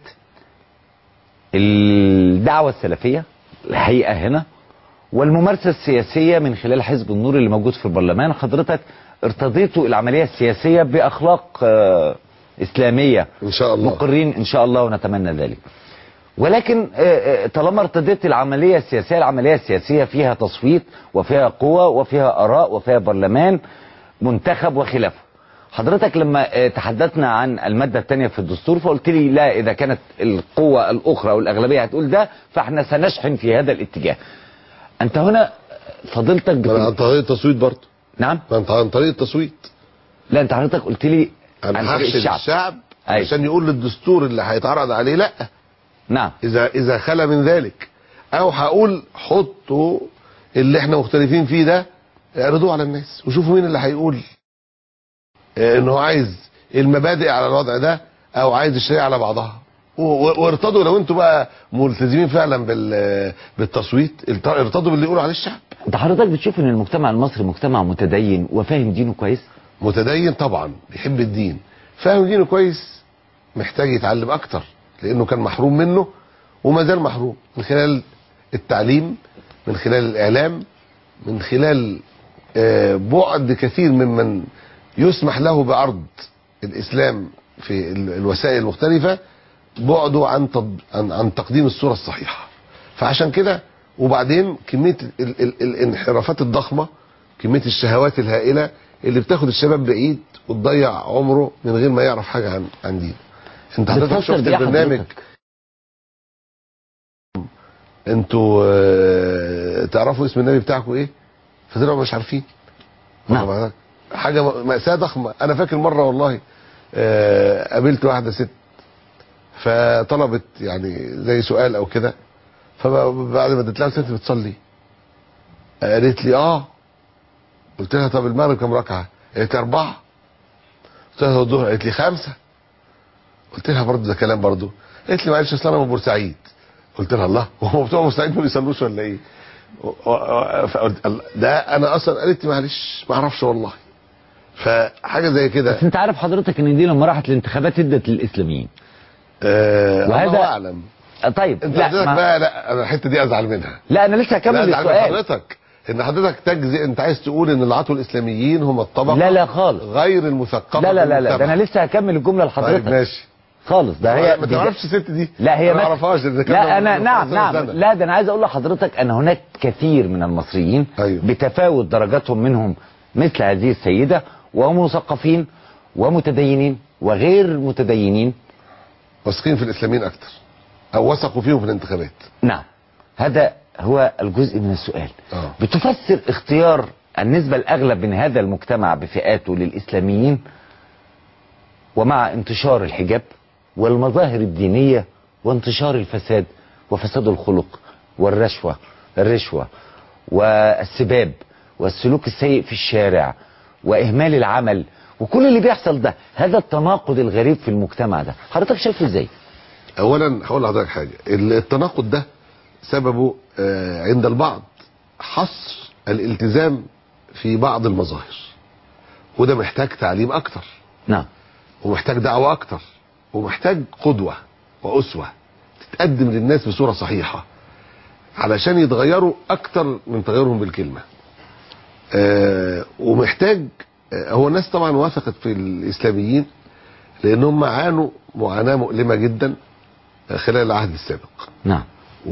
الدعوه السلفيه الهيئه هنا والممارسه السياسيه من خلال حزب النور اللي موجود في البرلمان حضرتك ارتضيتوا العمليه السياسيه باخلاق آه، اسلاميه ان شاء الله مقرين ان شاء الله ونتمنى ذلك ولكن آه، آه، طالما ارتضيت العمليه السياسيه العمليه السياسيه فيها تصويت وفيها قوة وفيها اراء وفيها برلمان منتخب وخلافه حضرتك لما آه، تحدثنا عن المادة الثانية في الدستور فقلت لي لا إذا كانت القوة الأخرى أو الأغلبية هتقول ده فإحنا سنشحن في هذا الاتجاه أنت هنا فضلتك ما أنا عن بت... طريق التصويت برضه نعم ما انت عن طريق التصويت لا أنت حضرتك قلت لي عن انا طريق هحشد الشعب الشعب أيوة. عشان يقول للدستور اللي هيتعرض عليه لا نعم اذا اذا خلى من ذلك او هقول حطوا اللي احنا مختلفين فيه ده اعرضوه على الناس وشوفوا مين اللي هيقول آه، ان هو عايز المبادئ على الوضع ده او عايز الشريعه على بعضها و- و- وارتضوا لو انتوا بقى ملتزمين فعلا بال بالتصويت الت- ارتضوا باللي يقولوا عليه الشعب أنت حضرتك بتشوف إن المجتمع المصري مجتمع متدين وفاهم دينه كويس متدين طبعا بيحب الدين فاهم دينه كويس محتاج يتعلم اكتر لانه كان محروم منه وما زال محروم من خلال التعليم من خلال الاعلام من خلال آه، بعد كثير ممن يسمح له بعرض الاسلام في ال- الوسائل المختلفه بعده عن تض- عن, عن تقديم الصوره الصحيحه فعشان كده وبعدين كميه ال ال الانحرافات الضخمه كميه الشهوات الهائله اللي بتاخد الشباب بعيد وتضيع عمره من غير ما يعرف حاجه عن عن دينه انت حضرتك بتفسر شفت بإيه البرنامج حضرتك؟ انتوا آه، تعرفوا اسم النبي بتاعكم ايه فطلعوا مش عارفين نعم. واخد بالك؟ حاجه م- مأساة ضخمة انا فاكر مرة والله آه، قابلت واحدة ست فطلبت يعني زي سؤال او كده فبعد ما اديت لها ست بتصلي قالت لي اه قلت لها طب المغرب كام ركعة قالت لي اربعة قلت لها طب الظهر قالت لي خمسة قلت لها برضه ده كلام برضه قالت لي معلش اصل انا من بورسعيد قلت لها الله هو بتوع بورسعيد ما بيصلوش ولا ايه و- و- فقلت الله، ده انا اصلا قالت لي معلش ما اعرفش والله فحاجه زي كده بس أنت عارف حضرتك إن دي لما راحت الانتخابات ادت للإسلاميين آه وهذا- الله اعلم آه، طيب انت لا حضرتك ما... بقى لا انا الحته دي ازعل منها لا أنا لسه لا هكمل ازعل من السؤال حضرتك ان حضرتك تجزي انت عايز تقول ان العطو الاسلاميين هم الطبقه لا لا خالص غير المثقفه لا لا في لا لا ده المجتمع. انا لسه هكمل الجمله طيب لحضرتك ماشي خالص ده هي ما دي- تعرفش الست دي لا هي ما مس- اعرفهاش ده كان لا انا من نعم 15 نعم سنة. لا ده انا عايز اقول لحضرتك ان هناك كثير من المصريين أيوه. بتفاوت درجاتهم منهم مثل هذه السيده وهم مثقفين ومتدينين وغير متدينين واثقين في الاسلاميين اكتر او وثقوا فيهم في الانتخابات نعم هذا هو الجزء من السؤال آه. بتفسر اختيار النسبة الأغلب من هذا المجتمع بفئاته للإسلاميين ومع انتشار الحجاب والمظاهر الدينية وانتشار الفساد وفساد الخلق والرشوة الرشوة والسباب والسلوك السيء في الشارع وإهمال العمل وكل اللي بيحصل ده هذا التناقض الغريب في المجتمع ده حضرتك شايفه ازاي اولا هقول لحضرتك حاجه التناقض ده سببه آه، عند البعض حصر الالتزام في بعض المظاهر وده محتاج تعليم اكتر نعم ومحتاج دعوه اكتر ومحتاج قدوه واسوه تتقدم للناس بصوره صحيحه علشان يتغيروا اكتر من تغيرهم بالكلمه آه ومحتاج آه هو الناس طبعا وثقت في الاسلاميين لان هم عانوا معاناه مؤلمه جدا خلال العهد السابق نعم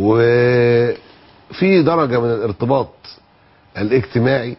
وفي درجة من الارتباط الاجتماعي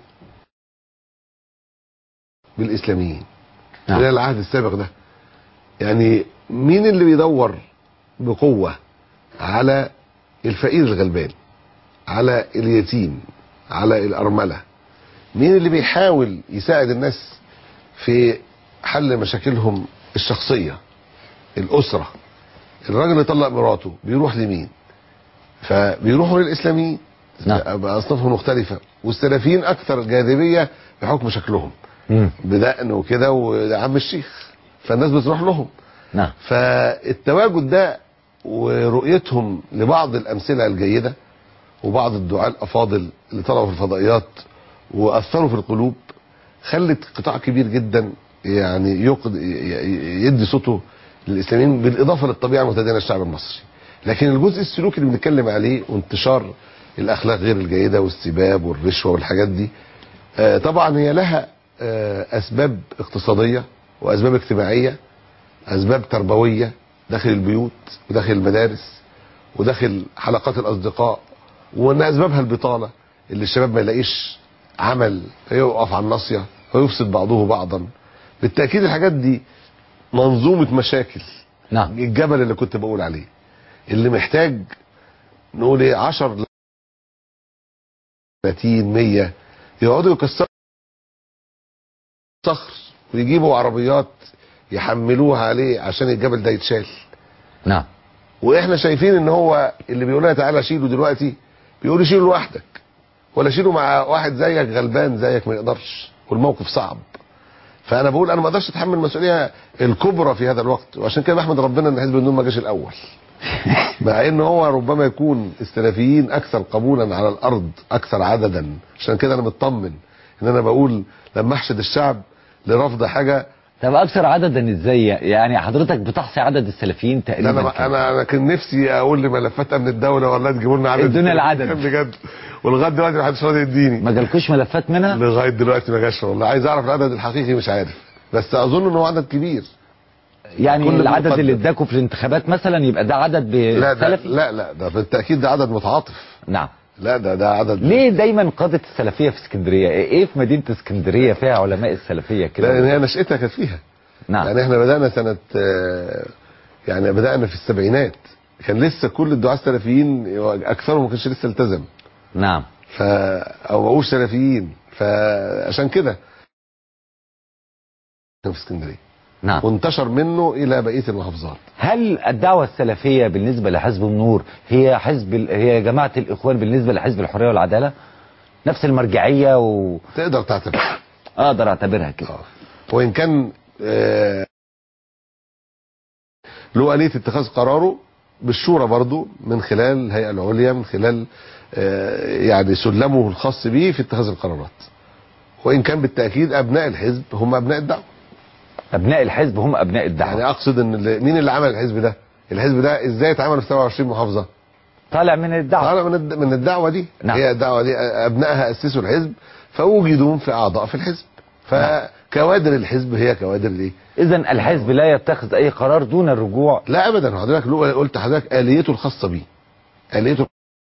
بالإسلاميين نعم. خلال العهد السابق ده يعني مين اللي بيدور بقوة على الفقير الغلبان على اليتيم على الأرملة مين اللي بيحاول يساعد الناس في حل مشاكلهم الشخصية الأسرة الراجل اللي طلق مراته بيروح لمين فبيروحوا للاسلاميين نعم. باصنافهم مختلفه والسلفيين اكثر جاذبيه بحكم شكلهم مم. بدقن وكده وده عم الشيخ فالناس بتروح لهم نعم فالتواجد ده ورؤيتهم لبعض الامثله الجيده وبعض الدعاة الافاضل اللي طلعوا في الفضائيات واثروا في القلوب خلت قطاع كبير جدا يعني يقد ي- ي- يدي صوته للاسلاميين بالاضافه للطبيعه المتدينه للشعب المصري لكن الجزء السلوكي اللي بنتكلم عليه وانتشار الاخلاق غير الجيده والسباب والرشوه والحاجات دي آه، طبعا هي لها آه، اسباب اقتصاديه واسباب اجتماعيه اسباب تربويه داخل البيوت وداخل المدارس وداخل حلقات الاصدقاء وان اسبابها البطاله اللي الشباب ما يلاقيش عمل فيقف على الناصيه ويفسد بعضه بعضا بالتاكيد الحاجات دي منظومه مشاكل نعم الجبل اللي كنت بقول عليه اللي محتاج نقول ايه 10 30 100 يقعدوا يكسروا صخر ويجيبوا عربيات يحملوها عليه عشان الجبل ده يتشال نعم واحنا شايفين ان هو اللي بيقول لنا تعالى شيله دلوقتي بيقول شيله لوحدك ولا شيله مع واحد زيك غلبان زيك ما يقدرش والموقف صعب فانا بقول انا ما اقدرش اتحمل المسؤوليه الكبرى في هذا الوقت وعشان كده بحمد ربنا ان حزب النور ما جاش الاول مع ان هو ربما يكون السلفيين اكثر قبولا على الارض اكثر عددا عشان كده انا مطمن ان انا بقول لما احشد الشعب لرفض حاجه طب اكثر عددا ازاي يعني حضرتك بتحصي عدد السلفيين تقريبا انا كام؟ انا انا كان نفسي اقول لملفات امن الدوله والله تجيبوا لنا عدد ادونا العدد. كام بجد ولغايه دلوقتي ما حدش راضي يديني ما جالكوش ملفات منها لغايه دلوقتي ما جاش والله عايز اعرف العدد الحقيقي مش عارف بس اظن ان هو عدد كبير يعني كل العدد مقدم. اللي اداكوا في الانتخابات مثلا يبقى ده عدد لا ده سلفي لا لا ده بالتاكيد ده عدد متعاطف نعم لا ده ده عدد ليه دايما قادة السلفية في اسكندرية ايه في مدينة اسكندرية فيها علماء السلفية لان كده هي نشأتها كانت فيها نعم يعني احنا بدانا سنه آه، يعني بدانا في السبعينات كان لسه كل الدعاة السلفيين اكثرهم ما كانش لسه التزم نعم ف او بقوش سلفيين فعشان كده كان في اسكندريه نعم وانتشر منه الى بقيه المحافظات هل الدعوة السلفية بالنسبة لحزب النور هي حزب ال- هي جماعة الإخوان بالنسبة لحزب الحرية والعدالة نفس المرجعية وأقدر تقدر تعتبر أعتبرها كده اه وان كان آه، له آلية اتخاذ قراره بالشورى برضو من خلال الهيئة العليا من خلال آه، يعني سلمه الخاص به في اتخاذ القرارات وإن كان بالتأكيد أبناء الحزب هم أبناء الدعوة أبناء الحزب هم أبناء الدعوة يعني أقصد إن اللي- مين اللي عمل الحزب ده الحزب ده إزاي اتعمل في 27 محافظة طالع من الدعوة طالع من الد- من الدعوة دي نعم. هي الدعوة دي أبنائها أسسوا الحزب فوجدوا في أعضاء في الحزب فكوادر الحزب هي كوادر الإيه إذا الحزب لا يتخذ أي قرار دون الرجوع لا ابدا حضرتك لو قلت حضرتك اليته الخاصه بيه اليته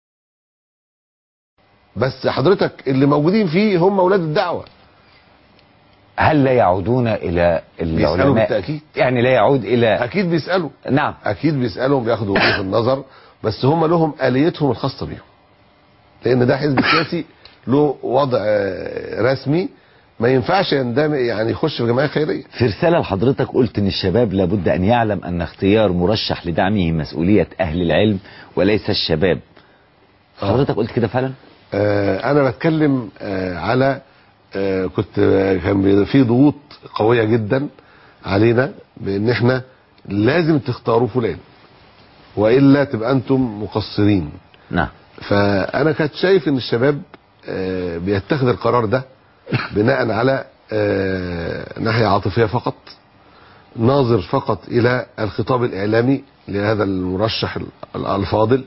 بس حضرتك اللي موجودين فيه هم اولاد الدعوه هل لا يعودون إلى بيسالوا العلماء بالتاكيد يعني لا يعود إلى اكيد بيسالوا نعم اكيد بيسالوا بياخدوا وجهه النظر بس هم لهم اليتهم الخاصه بيهم لان ده حزب سياسي له وضع آه، رسمي ما ينفعش يندمج يعني يخش في جمعيه خيريه في رسالة لحضرتك قلت ان الشباب لابد ان يعلم ان اختيار مرشح لدعمه مسؤولية اهل العلم وليس الشباب حضرتك قلت كده فعلا آه، انا بتكلم آه، على آه، كنت آه، كان بي- في ضغوط قويه جدا علينا بان احنا لازم تختاروا فلان والا تبقى انتم مقصرين نعم فانا كنت شايف ان الشباب آه، بيتخذ القرار ده بناء على آه، ناحيه عاطفيه فقط ناظر فقط الى الخطاب الاعلامي لهذا المرشح ال- الفاضل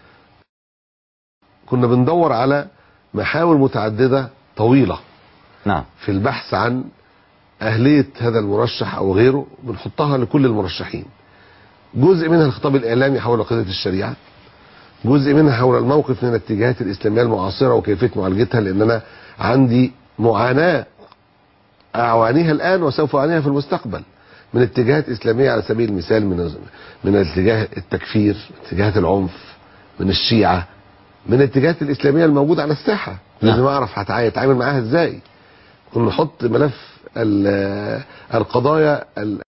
كنا بندور على محاور متعدده طويله نعم في البحث عن أهلية هذا المرشح أو غيره بنحطها لكل المرشحين جزء منها الخطاب الإعلامي حول قضية الشريعة جزء منها حول الموقف من الاتجاهات الإسلامية المعاصرة وكيفية معالجتها لأن أنا عندي معاناة أعوانيها الآن وسوف أعانيها في المستقبل من اتجاهات إسلامية على سبيل المثال من من اتجاه التكفير من اتجاهات العنف من الشيعة من الاتجاهات الإسلامية الموجودة على الساحة نعم. لازم أعرف هتع- هتعامل معاها إزاي ونحط ملف ال- القضايا ال-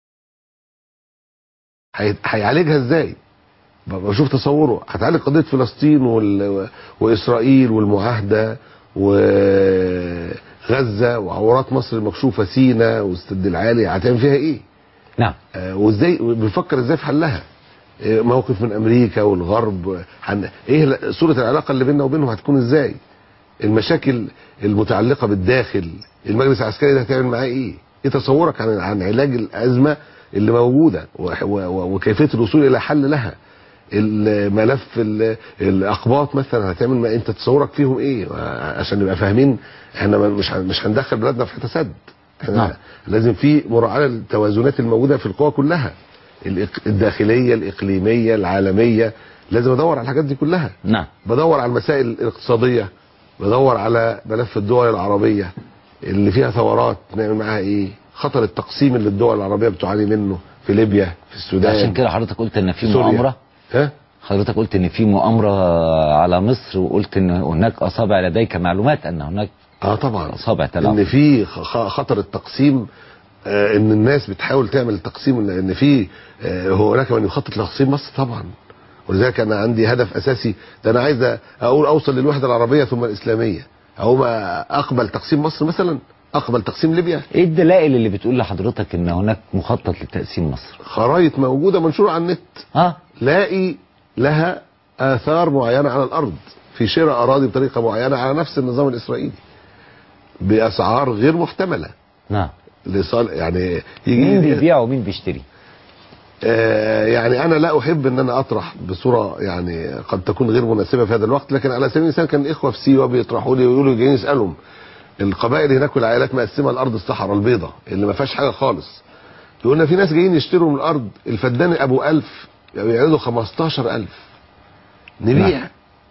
هي- هيعالجها ازاي ب- بشوف تصوره هتعالج قضيه فلسطين وال... واسرائيل والمعاهده وغزه وعورات مصر المكشوفه سينا والسد العالي هتعمل فيها ايه نعم آه، وازاي بنفكر ازاي في حلها آه، موقف من امريكا والغرب هن... ايه ل- صوره العلاقه اللي بيننا وبينهم هتكون ازاي المشاكل المتعلقه بالداخل المجلس العسكري ده هتعمل معاه ايه ايه تصورك عن عن علاج الازمه اللي موجوده و- و- وكيفيه الوصول الى حل لها الملف ال- الاقباط مثلا هتعمل ما انت تصورك فيهم ايه عشان نبقى فاهمين احنا ما- مش هن- مش هندخل بلادنا في حته سد احنا نعم. لازم في مراعاه للتوازنات الموجوده في القوى كلها الإق- الداخليه الاقليميه العالميه لازم ادور على الحاجات دي كلها نعم بدور على المسائل الاقتصاديه بدور على ملف الدول العربيه اللي فيها ثورات نعمل معاها ايه خطر التقسيم اللي الدول العربيه بتعاني منه في ليبيا في السودان عشان كده حضرتك قلت ان في في سوريا. مؤامره ها حضرتك قلت ان في مؤامره على مصر وقلت ان هناك اصابع لديك معلومات ان هناك اه طبعا اصابع ان تلاعب في خ- خ- خطر التقسيم آه ان الناس بتحاول تعمل التقسيم ان في آه هناك من يخطط لتقسيم مصر طبعا ولذلك انا عندي هدف اساسي ده انا عايز اقول اوصل للوحده العربيه ثم الاسلاميه او ما اقبل تقسيم مصر مثلا اقبل تقسيم ليبيا ايه الدلائل اللي بتقول لحضرتك ان هناك مخطط لتقسيم مصر خرايط موجوده منشوره على النت اه لاقي لها اثار معينه على الارض في شراء اراضي بطريقه معينه على نفس النظام الاسرائيلي باسعار غير محتمله نعم لصال يعني مين يجي بيبيع ومين بيشتري آه يعني انا لا احب ان انا اطرح بصوره يعني قد تكون غير مناسبه في هذا الوقت لكن على سبيل المثال كان الاخوه في سيوه بيطرحوا لي ويقولوا جايين يسالهم القبائل هناك والعائلات مقسمه الارض الصحراء البيضاء اللي ما فيهاش حاجه خالص يقولنا في ناس جايين يشتروا من الارض الفدان ابو ألف بيعرضوا 15000 نبيع نعم.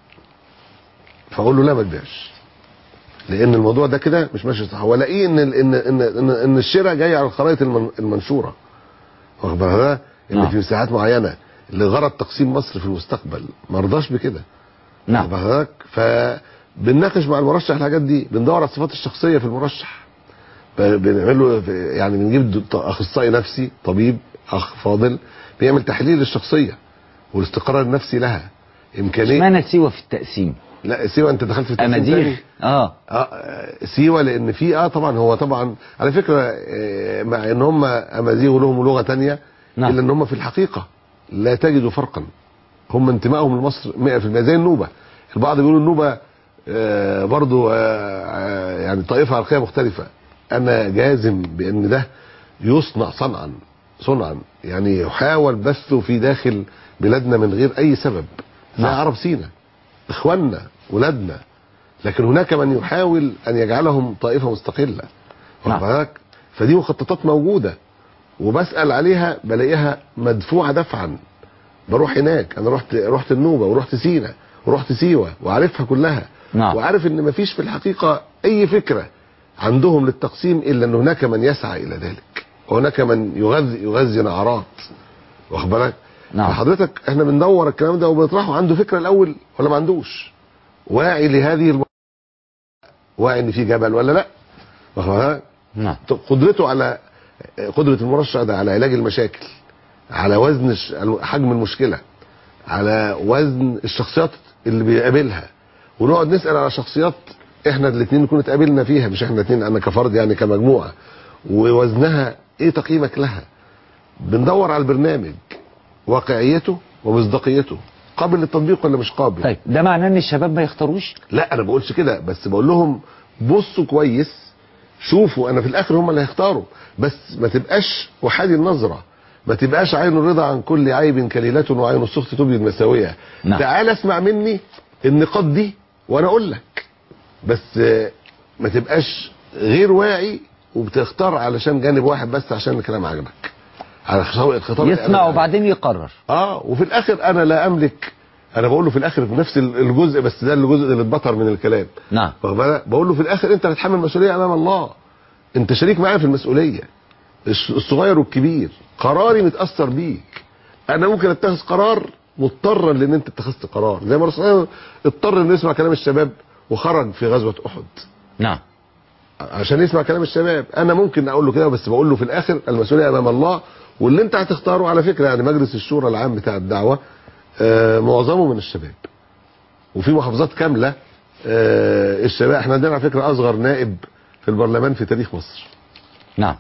فاقول له لا ما تبيعش لان الموضوع ده كده مش ماشي صح والاقيه ان ال- ان ان ان, إن الشراء جاي على الخرائط المن- المنشوره واخد بالك ده ان نعم. في مساحات معينه لغرض تقسيم مصر في المستقبل ما رضاش بكده نعم واخد بالك فبنناقش مع المرشح الحاجات دي بندور على الصفات الشخصيه في المرشح ب- بنعمل له يعني بنجيب د- اخصائي نفسي طبيب اخ فاضل بيعمل تحليل للشخصيه والاستقرار النفسي لها امكانيه اشمعنى سيوه في التقسيم لا سيوه انت دخلت في التقسيم امازيغ تاني. اه اه سيوه لان في اه طبعا هو طبعا على فكره آه، مع ان هم امازيغ لهم لغه تانية نعم. الا ان هم في الحقيقه لا تجد فرقا هم انتمائهم لمصر 100% زي النوبه البعض بيقولوا النوبه آه، برضو آه، آه، يعني طائفه عرقيه مختلفه انا جازم بان ده يصنع صنعا صنعا يعني يحاول بثه في داخل بلادنا من غير اي سبب زي نعم. عرب سينا اخواننا ولادنا لكن هناك من يحاول ان يجعلهم طائفه مستقله واخد نعم. بالك؟ فدي مخططات موجوده وبسال عليها بلاقيها مدفوعه دفعا بروح هناك انا رحت رحت النوبه ورحت سينا ورحت سيوه وعارفها كلها نعم. وعارف ان مفيش في الحقيقه اي فكره عندهم للتقسيم الا ان هناك من يسعى الى ذلك وهناك من يغذي يغذي نعرات واخد بالك نعم. فحضرتك احنا بندور الكلام ده وبنطرحه عنده فكره الاول ولا ما عندوش واعي لهذه الم... واعي ان في جبل ولا لا واخد بالك نعم قدرته على قدرة المرشح ده على علاج المشاكل على وزن الش- حجم المشكلة على وزن الشخصيات اللي بيقابلها ونقعد نسأل على شخصيات احنا الاثنين نكون اتقابلنا فيها مش احنا الاثنين انا كفرد يعني كمجموعة ووزنها ايه تقييمك لها بندور على البرنامج واقعيته ومصداقيته قابل للتطبيق ولا مش قابل طيب ده معناه ان الشباب ما يختاروش لا انا بقولش كده بس بقول لهم بصوا كويس شوفوا انا في الاخر هم اللي هيختاروا بس ما تبقاش وحادي النظره ما تبقاش عين الرضا عن كل عيب كليلة وعين السخط تبيض مساوية نعم. تعال اسمع مني النقاط دي وانا اقول لك بس آه، ما تبقاش غير واعي وبتختار علشان جانب واحد بس عشان الكلام عجبك على خطاب خطاب يسمع وبعدين يقرر اه وفي الاخر انا لا املك انا بقول له في الاخر في نفس الجزء بس ده الجزء اللي اتبطر من الكلام نعم واخد بالك؟ بقول له في الاخر انت هتتحمل المسؤوليه امام الله انت شريك معايا في المسؤوليه الص- الصغير والكبير قراري متاثر بيك انا ممكن اتخذ قرار مضطرا لان انت اتخذت قرار زي ما الرسول صلى الله عليه وسلم اضطر انه يسمع كلام الشباب وخرج في غزوه احد نعم عشان يسمع كلام الشباب انا ممكن اقول له كده بس بقول له في الاخر المسؤوليه امام الله واللي انت هتختاره على فكره يعني مجلس الشورى العام بتاع الدعوه آه معظمه من الشباب وفي محافظات كامله آه الشباب احنا عندنا على فكره اصغر نائب في البرلمان في تاريخ مصر نعم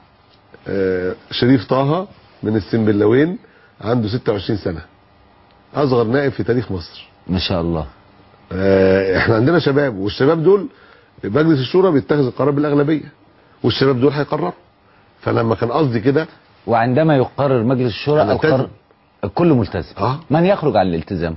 آه شريف طه من السنبلاوين عنده 26 سنه اصغر نائب في تاريخ مصر ما شاء الله آه، احنا عندنا شباب والشباب دول مجلس الشورى بيتخذ القرار بالاغلبيه والشباب دول هيقرروا فلما كان قصدي كده وعندما يقرر مجلس الشورى هنلتزم. القرار الكل ملتزم آه. من يخرج عن الالتزام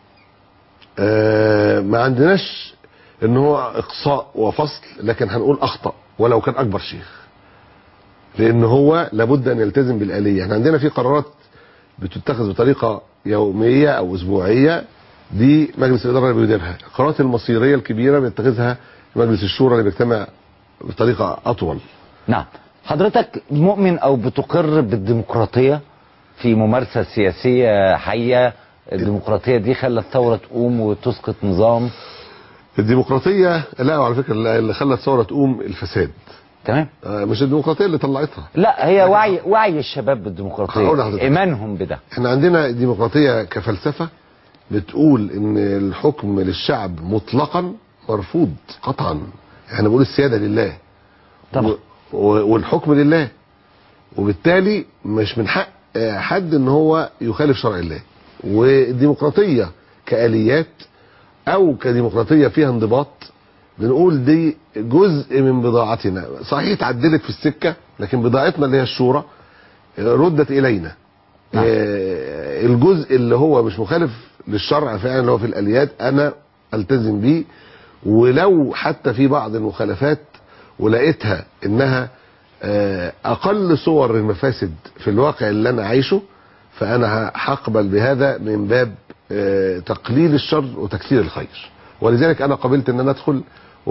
آه ما عندناش ان هو اقصاء وفصل لكن هنقول اخطا ولو كان اكبر شيخ لان هو لابد ان يلتزم بالاليه احنا عندنا في قرارات بتتخذ بطريقه يوميه او اسبوعيه دي مجلس الاداره اللي بيديرها القرارات المصيريه الكبيره بيتخذها مجلس الشورى اللي بيجتمع بطريقه اطول نعم حضرتك مؤمن او بتقر بالديمقراطيه في ممارسه سياسيه حيه الديمقراطيه دي خلت ثوره تقوم وتسقط نظام الديمقراطيه لا على فكره اللي خلت ثوره تقوم الفساد تمام آه، مش الديمقراطيه اللي طلعتها لا هي وعي وعي الشباب هقول بالديمقراطيه لحضرتك. ايمانهم بده احنا عندنا الديمقراطية كفلسفة بتقول ان الحكم للشعب مطلقا مرفوض قطعا احنا بنقول السيادة لله طبعا. و- و- والحكم لله وبالتالي مش من حق آه، حد ان هو يخالف شرع الله والديمقراطية كآليات او كديمقراطية فيها انضباط بنقول دي جزء من بضاعتنا صحيح اتعدلت في السكة لكن بضاعتنا اللي هي الشورى آه، ردت الينا نعم. آه، الجزء اللي هو مش مخالف للشرع فعلا اللي هو في الاليات انا التزم بيه ولو حتى في بعض المخالفات ولقيتها انها آه، اقل صور المفاسد في الواقع اللي انا عايشه فانا هقبل بهذا من باب آه، تقليل الشر وتكثير الخير ولذلك انا قبلت ان انا ادخل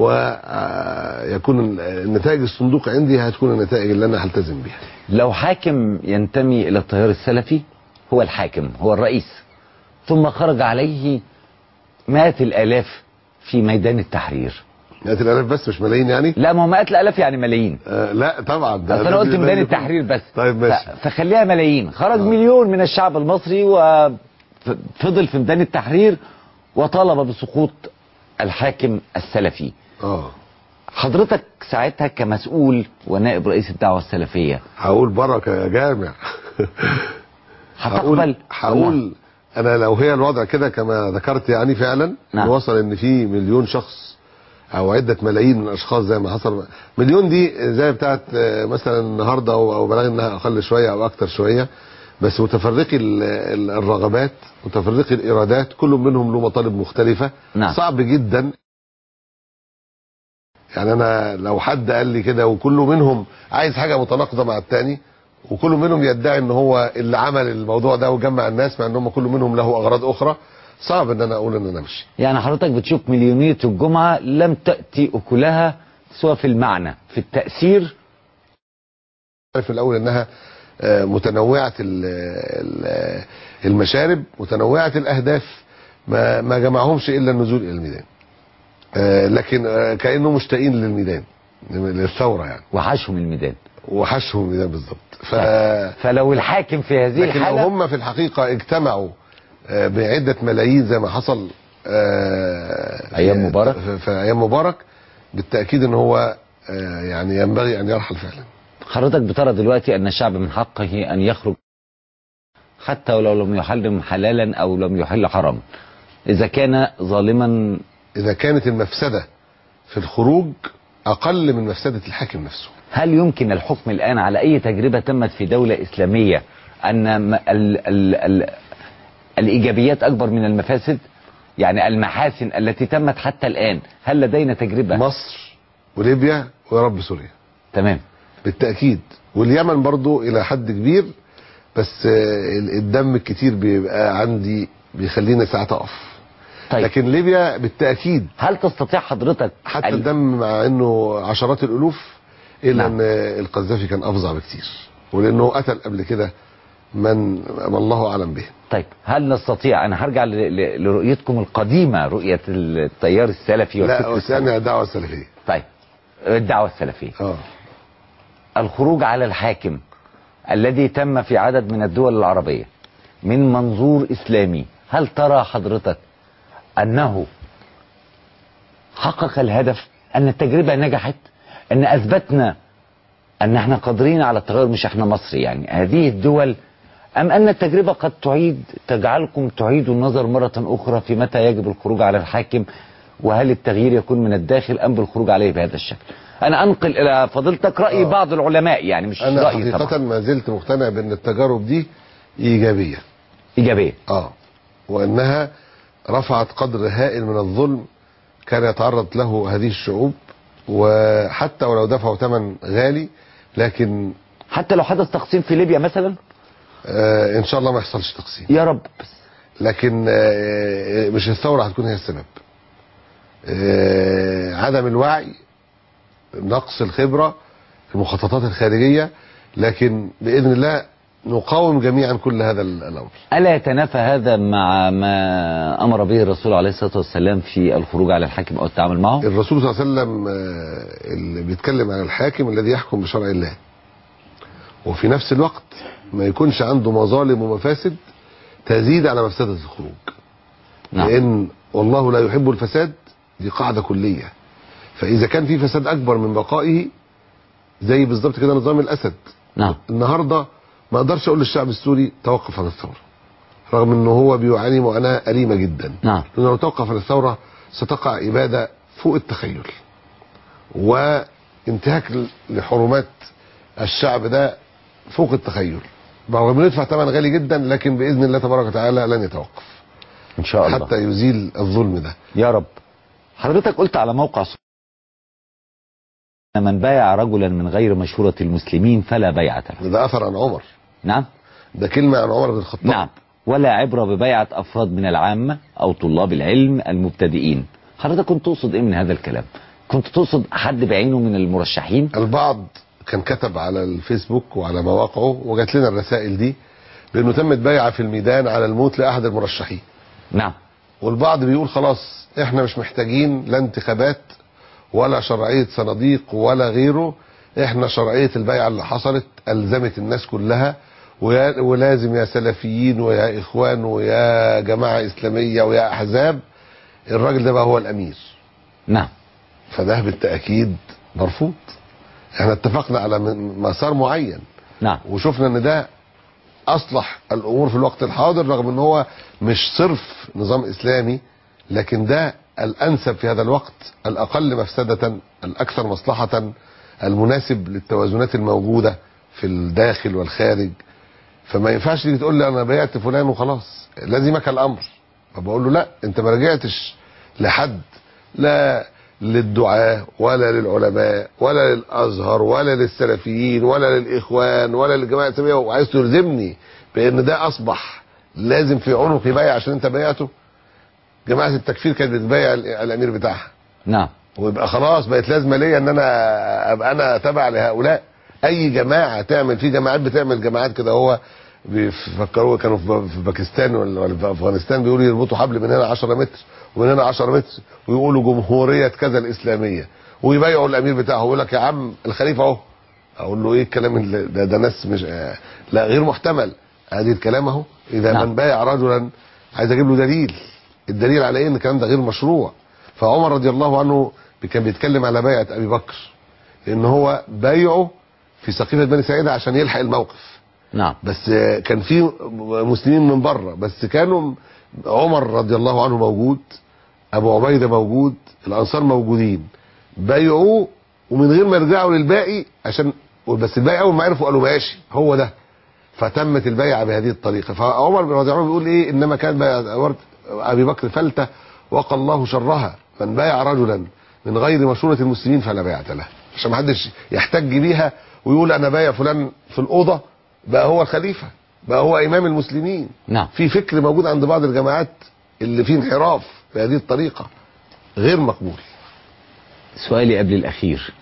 ويكون النتائج الصندوق عندي هتكون النتائج اللي انا هلتزم بيها لو حاكم ينتمي الى التيار السلفي هو الحاكم هو الرئيس ثم خرج عليه مئات الالاف في ميدان التحرير مئات الالاف بس مش ملايين يعني لا ما هو مئات الالاف يعني ملايين آه لا طبعا ده- بس ده- انا قلت ده- ميدان ده- التحرير بس طيب ماشي ف- فخليها ملايين خرج مليون من الشعب المصري وفضل في ميدان التحرير وطالب بسقوط الحاكم السلفي اه حضرتك ساعتها كمسؤول ونائب رئيس الدعوة السلفية هقول بركه يا جامع هتقبل هقول انا لو هي الوضع كده كما ذكرت يعني فعلا نعم. وصل ان في مليون شخص او عده ملايين من الاشخاص زي ما حصل مليون دي زي بتاعت آه، مثلا النهارده او أو بلاغ انها اقل شويه او اكتر شويه بس متفرقي ال- ال- الرغبات متفرقي الارادات كل منهم له مطالب مختلفه نعم. صعب جدا يعني انا لو حد قال لي كده وكل منهم عايز حاجه متناقضه مع التاني وكل منهم يدعي ان هو اللي عمل الموضوع ده وجمع الناس مع انهم كل منهم له اغراض اخرى صعب ان انا اقول ان انا امشي يعني حضرتك بتشوف مليونية الجمعة لم تأتي أكلها سوى في المعنى في التأثير في الاول انها آه، متنوعه ال- ال- المشارب متنوعه الاهداف ما ما جمعهمش الا النزول الى الميدان آه، لكن آه، كانهم مشتاقين للميدان للثوره يعني وحشهم الميدان وحشهم الميدان بالظبط ف فلو الحاكم في هذه لكن لو الحالة هم في الحقيقة اجتمعوا آه، بعدة ملايين زي ما حصل آه، في- أيام مبارك؟ في, في أيام مبارك بالتأكيد ان هو آه، يعني ينبغي ان يرحل فعلا حضرتك بترى دلوقتي أن الشعب من حقه أن يخرج حتى ولو لم يحرم حلالا أو لم يحل حراما إذا كان ظالما اذا كانت المفسدة في الخروج اقل من مفسدة الحاكم نفسه هل يمكن الحكم الآن على أي تجربة تمت في دولة إسلامية أن م- ال ال ال الإيجابيات أكبر من المفاسد يعني المحاسن التي تمت حتى الآن هل لدينا تجربة مصر وليبيا ويا رب سوريا تمام بالتأكيد واليمن برضو الى حد كبير بس آه، الدم الكتير بيبقى عندي بيخليني ساعات اقف طيب لكن ليبيا بالتأكيد هل تستطيع حضرتك حتى ال- الدم مع انه عشرات الالوف الا نعم. ان القذافي كان افظع بكتير ولانه قتل قبل كده من ما الله اعلم به طيب هل نستطيع انا هرجع ل- ل- لرؤيتكم القديمه رؤيه التيار السلفي لا والفكر السلفي وسألني الدعوه السلفيه طيب الدعوه السلفيه اه الخروج على الحاكم الذي تم في عدد من الدول العربيه من منظور اسلامي هل ترى حضرتك انه حقق الهدف ان التجربه نجحت ان اثبتنا ان احنا قادرين على التغير مش احنا مصر يعني هذه الدول ام ان التجربه قد تعيد تجعلكم تعيدوا النظر مره اخرى في متى يجب الخروج على الحاكم وهل التغيير يكون من الداخل ام بالخروج عليه بهذا الشكل انا انقل الى فضيلتك راي آه. بعض العلماء يعني مش انا رايي حقيقه طبعا ما زلت مقتنع بان التجارب دي ايجابيه ايجابيه اه وانها رفعت قدر هائل من الظلم كان يتعرض له هذه الشعوب وحتى ولو دفعوا ثمن غالي لكن حتى لو حدث تقسيم في ليبيا مثلا آه ان شاء الله ما يحصلش تقسيم يا رب بس لكن آه، مش الثورة هتكون هي السبب آه، عدم الوعي نقص الخبرة المخططات الخارجية لكن بإذن الله نقاوم جميعا كل هذا ال- الأمر الا يتنافى هذا مع ما امر به الرسول عليه الصلاه والسلام في الخروج على الحاكم او التعامل معه الرسول صلى الله عليه وسلم آه، اللي بيتكلم عن الحاكم الذي يحكم بشرع الله وفي نفس الوقت ما يكونش عنده مظالم ومفاسد تزيد على مفسدة الخروج نعم لان والله لا يحب الفساد دي قاعده كليه فاذا كان في فساد اكبر من بقائه زي بالظبط كده نظام الاسد نعم النهارده ما اقدرش اقول للشعب السوري توقف عن الثوره رغم انه هو بيعاني معاناه اليمه جدا نعم لانه لو توقف عن الثوره ستقع اباده فوق التخيل وانتهاك لحرمات الشعب ده فوق التخيل رغم انه يدفع ثمن غالي جدا لكن باذن الله تبارك وتعالى لن يتوقف ان شاء الله حتى يزيل الظلم ده يا رب حضرتك قلت على موقع ص- من بايع رجلا من غير مشورة المسلمين فلا بيعة له ده اثر عن عمر نعم ده كلمه عن عمر بن الخطاب نعم ولا عبرة ببيعة أفراد من العامة أو طلاب العلم المبتدئين حضرتك كنت تقصد إيه من هذا الكلام كنت تقصد حد بعينه من المرشحين البعض كان كتب على الفيسبوك وعلى مواقعه وجات لنا الرسائل دي بانه تمت بيعه في الميدان على الموت لاحد المرشحين نعم والبعض بيقول خلاص احنا مش محتاجين لا انتخابات ولا شرعيه صناديق ولا غيره احنا شرعيه البيعه اللي حصلت الزمت الناس كلها ويا ولازم يا سلفيين ويا اخوان ويا جماعه اسلاميه ويا احزاب الراجل ده بقى هو الامير نعم فده بالتاكيد مرفوض احنا اتفقنا على م- مسار معين نعم وشفنا ان ده اصلح الامور في الوقت الحاضر رغم ان هو مش صرف نظام اسلامي لكن ده الانسب في هذا الوقت الاقل مفسده الاكثر مصلحه المناسب للتوازنات الموجوده في الداخل والخارج فما ينفعش تيجي تقول لي انا بيعت فلان وخلاص لازمك الامر فبقول له لا انت ما رجعتش لحد لا للدعاة ولا للعلماء ولا للازهر ولا للسلفيين ولا للاخوان ولا للجماعه الاسلاميه وعايز تلزمني بان ده اصبح لازم في عنقي بيع عشان انت بيعته جماعه التكفير كانت بتبيع ال- الامير بتاعها نعم ويبقى خلاص بقت لازمه ليا ان انا ابقى انا تابع لهؤلاء اي جماعه تعمل في جماعات بتعمل جماعات كده هو بيفكروا كانوا في في باكستان ولا ولا في افغانستان بيقولوا يربطوا حبل من هنا 10 متر ومن هنا 10 متر ويقولوا جمهوريه كذا الاسلاميه ويبايعوا الامير بتاعه ويقول لك يا عم الخليفه اهو اقول له ايه الكلام اللي ده, ده ناس مش آه، لا غير محتمل ادي الكلام اهو اذا نعم. من بايع رجلا عايز اجيب له دليل الدليل على ايه ان الكلام ده غير مشروع فعمر رضي الله عنه كان بيتكلم على بيعه ابي بكر لان هو بايعه في سقيفه بني سعيده عشان يلحق الموقف نعم بس آه، كان في مسلمين من بره بس كانوا عمر رضي الله عنه موجود ابو عبيده موجود الانصار موجودين بايعوه ومن غير ما يرجعوا للباقي عشان بس الباقي اول ما عرفوا قالوا ماشي هو ده فتمت البيعه بهذه الطريقه فعمر بن رضي الله عنه بيقول ايه انما كان بيع ابي بكر فلته وقى الله شرها من بايع رجلا من غير مشوره المسلمين فلا بيعه له عشان ما حدش يحتج بيها ويقول انا بايع فلان في الاوضه بقى هو الخليفه بقى هو امام المسلمين نعم في فكر موجود عند بعض الجماعات اللي فيه انحراف بهذه الطريقه غير مقبول سؤالي قبل الأخير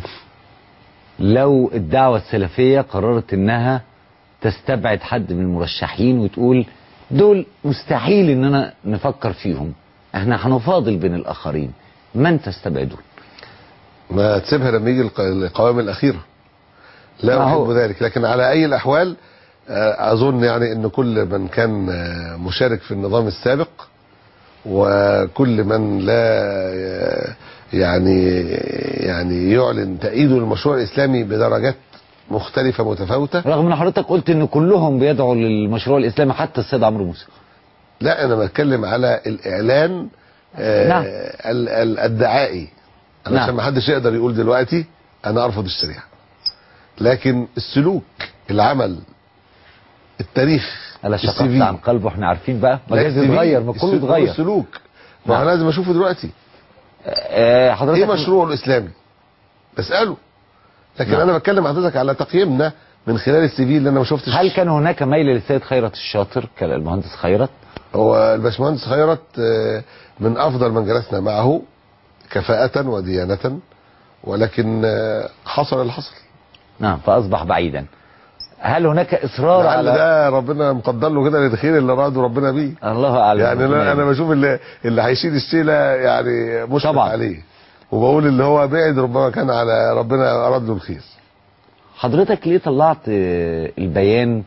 لو الدعوة السلفية قررت انها تستبعد حد من المرشحين وتقول دول مستحيل اننا نفكر فيهم احنا هنفاضل بين الاخرين من تستبعدون ما تسيبها لما يجي الق- القوائم الاخيره لا ما هو- احب ذلك لكن على اي الاحوال آه، اظن يعني ان كل من كان آه، مشارك في النظام السابق وكل من لا آه، يعني يعني يعلن تأييده للمشروع الاسلامي بدرجات مختلفه متفاوته رغم ان حضرتك قلت ان كلهم بيدعوا للمشروع الاسلامي حتى السيد عمرو موسى لا انا بتكلم على الاعلان آه نعم. ال- ال- الدعائي علشان نعم. ما حدش يقدر يقول دلوقتي انا ارفض الشريعه لكن السلوك العمل التاريخ الا شققت السي في. عن قلبه احنا عارفين بقى ما لا، جايز السي في. يتغير ما كله السلوك- اتغير السلوك ما نعم. انا لازم اشوفه دلوقتي آه، حضرتك ايه مشروعه الاسلامي بساله لكن نعم. انا بتكلم حضرتك على تقييمنا من خلال السي في اللي انا ما شفتش هل كان هناك ميل للسيد خيرت الشاطر كالمهندس خيرت هو الباشمهندس خيرت آه، من افضل من جلسنا معه كفاءة وديانة ولكن آه، حصل اللي حصل نعم فاصبح بعيدا هل هناك اصرار لعل على ده ربنا مقدر له كده للخير اللي راده ربنا بيه الله اعلم يعني انا انا بشوف اللي اللي هيشيل الشيله يعني مشفق طبعا. عليه وبقول اللي هو بعد ربما كان على ربنا اراد له الخير حضرتك ليه طلعت آه، البيان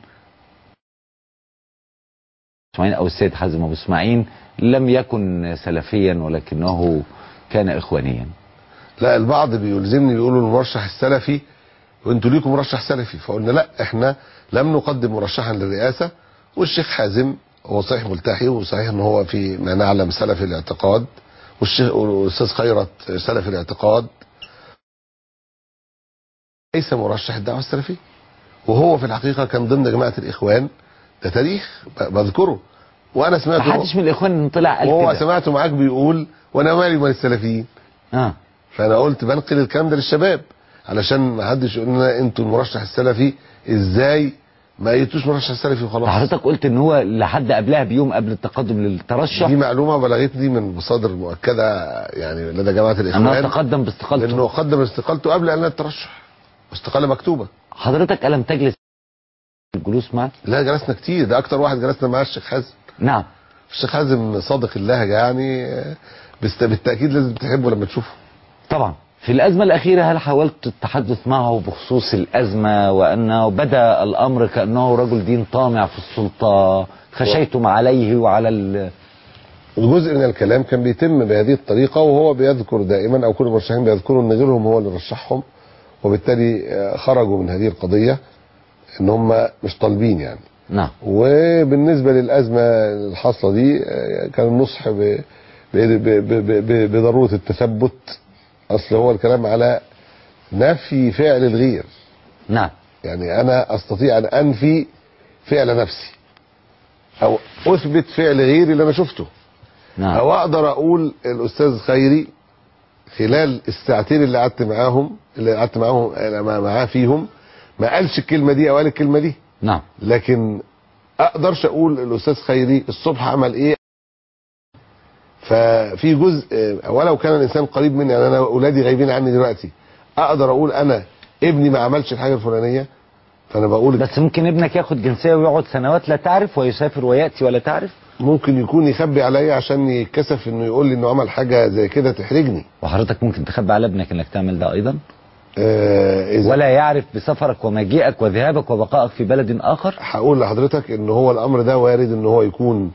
اسماعيل او السيد حازم ابو اسماعيل لم يكن سلفيا ولكنه كان اخوانيا لا البعض بيلزمني بيقولوا المرشح السلفي وانتوا ليكم مرشح سلفي فقلنا لا احنا لم نقدم مرشحا للرئاسه والشيخ حازم هو صحيح ملتحي وصحيح ان هو في ما نعلم سلفي الاعتقاد والشيخ والاستاذ خيرت سلفي الاعتقاد ليس مرشح الدعوه السلفيه وهو في الحقيقه كان ضمن جماعه الاخوان ده تاريخ ب- بذكره وانا ما سمعته حدش من الاخوان طلع قال وهو كده سمعته معاك بيقول وانا مالي ومال السلفيين اه فانا قلت بنقل الكلام ده للشباب علشان ما حدش يقول لنا انتوا المرشح السلفي ازاي ما قيتوش مرشح سلفي وخلاص حضرتك قلت ان هو لحد قبلها بيوم قبل التقدم للترشح دي معلومه بلغتني من مصادر مؤكده يعني لدى جماعه انه الاخوان تقدم باستقالته لانه قدم استقالته قبل اعلان الترشح استقاله مكتوبه حضرتك الم تجلس الجلوس معك لا جلسنا كتير ده اكتر واحد جلسنا معاه الشيخ حازم نعم الشيخ حازم صادق اللهجه يعني آه، بست- بالتاكيد لازم تحبه لما تشوفه طبعا في الأزمة الأخيرة هل حاولت التحدث معه بخصوص الأزمة وأنه بدأ الأمر كأنه رجل دين طامع في السلطة خشيتم عليه وعلى ال... جزء من الكلام كان بيتم بهذه الطريقة وهو بيذكر دائما أو كل المرشحين بيذكروا أن غيرهم هو اللي رشحهم وبالتالي آه، خرجوا من هذه القضية أن هم مش طالبين يعني نعم وبالنسبة للأزمة الحاصلة دي آه، كان النصح ب- ب- ب- ب- ب- بضرورة التثبت أصل هو الكلام على نفي فعل الغير نعم يعني أنا أستطيع أن أنفي فعل نفسي أو أثبت فعل غيري اللي أنا شفته نعم او اقدر اقول الاستاذ خيري خلال الساعتين اللي قعدت معاهم اللي قعدت معاهم مع- معاه فيهم ما قالش الكلمه دي او قال الكلمه دي نعم لكن اقدرش اقول الاستاذ خيري الصبح عمل ايه ففي جزء آه، ولو كان الانسان قريب مني يعني انا اولادي غايبين عني دلوقتي اقدر اقول انا ابني ما عملش الحاجه الفلانيه فانا بقول بس ممكن ابنك ياخد جنسية ويقعد سنوات لا تعرف ويسافر ويأتي ولا تعرف ممكن يكون يخبي عليا عشان يتكسف انه يقول لي انه عمل حاجه زي كده تحرجني وحضرتك ممكن تخبي على ابنك انك تعمل ده ايضا آه إذا ولا يعرف بسفرك ومجيئك وذهابك وبقائك في بلد اخر هقول لحضرتك ان هو الامر ده وارد ان هو يكون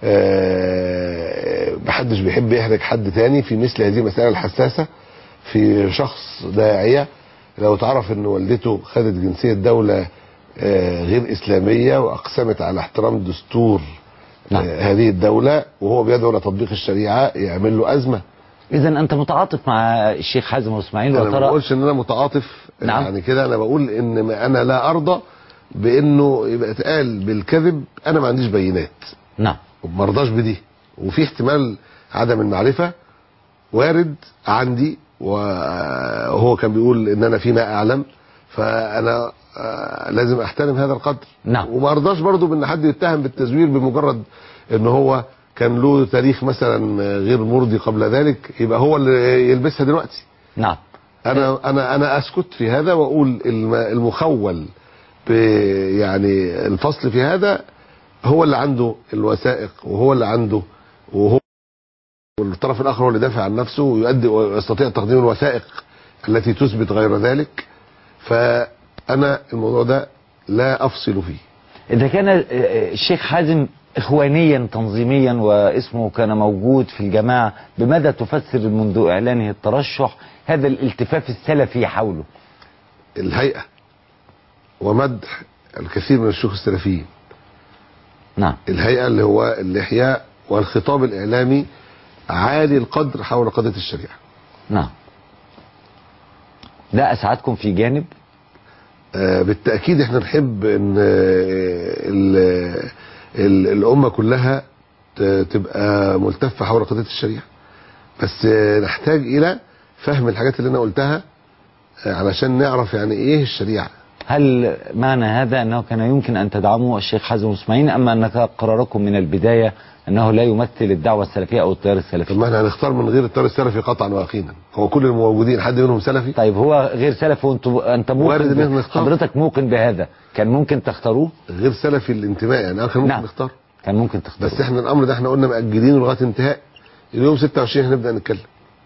آه، محدش بيحب يحرج حد تاني في مثل هذه المسألة الحساسة في شخص داعية لو تعرف ان والدته خدت جنسية دولة آه، غير اسلامية واقسمت على احترام دستور نعم. آه، هذه الدولة وهو بيدعو لتطبيق الشريعة يعمل له ازمة اذا انت متعاطف مع الشيخ حازم واسماعيل انا ما وترى بقولش ان انا متعاطف نعم. يعني كده انا بقول ان ما انا لا ارضى بانه يبقى اتقال بالكذب انا ما عنديش بينات نعم وما رضاش بدي وفي احتمال عدم المعرفه وارد عندي وهو كان بيقول ان انا فيما اعلم فانا آه، لازم احترم هذا القدر نعم. وما ارضاش برضو بان حد يتهم بالتزوير بمجرد ان هو كان له تاريخ مثلا غير مرضي قبل ذلك يبقى هو اللي يلبسها دلوقتي نعم انا انا انا اسكت في هذا واقول الم- المخول ب يعني الفصل في هذا هو اللي عنده الوثائق وهو اللي عنده وهو والطرف الاخر هو اللي دافع عن نفسه ويؤدي ويستطيع تقديم الوثائق التي تثبت غير ذلك فانا الموضوع ده لا افصل فيه إذا كان آه، الشيخ حازم إخوانيا تنظيميا واسمه كان موجود في الجماعة بماذا تفسر منذ إعلانه الترشح هذا الالتفاف السلفي حوله الهيئه ومدح الكثير من الشيوخ السلفيين نعم الهيئه اللي هو اللحيه والخطاب الاعلامي عالي القدر حول قضيه الشريعه نعم ده اسعدكم في جانب آه، بالتاكيد احنا نحب ان آه، ال- ال- الامه كلها ت- تبقى ملتفه حول قضيه الشريعه بس آه، نحتاج الى فهم الحاجات اللي انا قلتها آه، علشان نعرف يعني ايه الشريعه هل معنى هذا انه كان يمكن ان تدعموا الشيخ حازم اسماعيل اما ان قراركم من البدايه انه لا يمثل الدعوه السلفيه او التيار طب السلفي ما احنا هنختار من غير التيار السلفي قطعا ويقينا هو كل الموجودين حد منهم سلفي طيب هو غير سلفي وانت انت موقن وارد إن ب- احنا نختار. حضرتك موقن بهذا كان ممكن تختاروه غير سلفي الانتماء يعني اخر ممكن نعم. نختار كان ممكن تختاروه بس احنا الامر ده احنا قلنا مأجلينه لغايه انتهاء اليوم 26 هنبدا نتكلم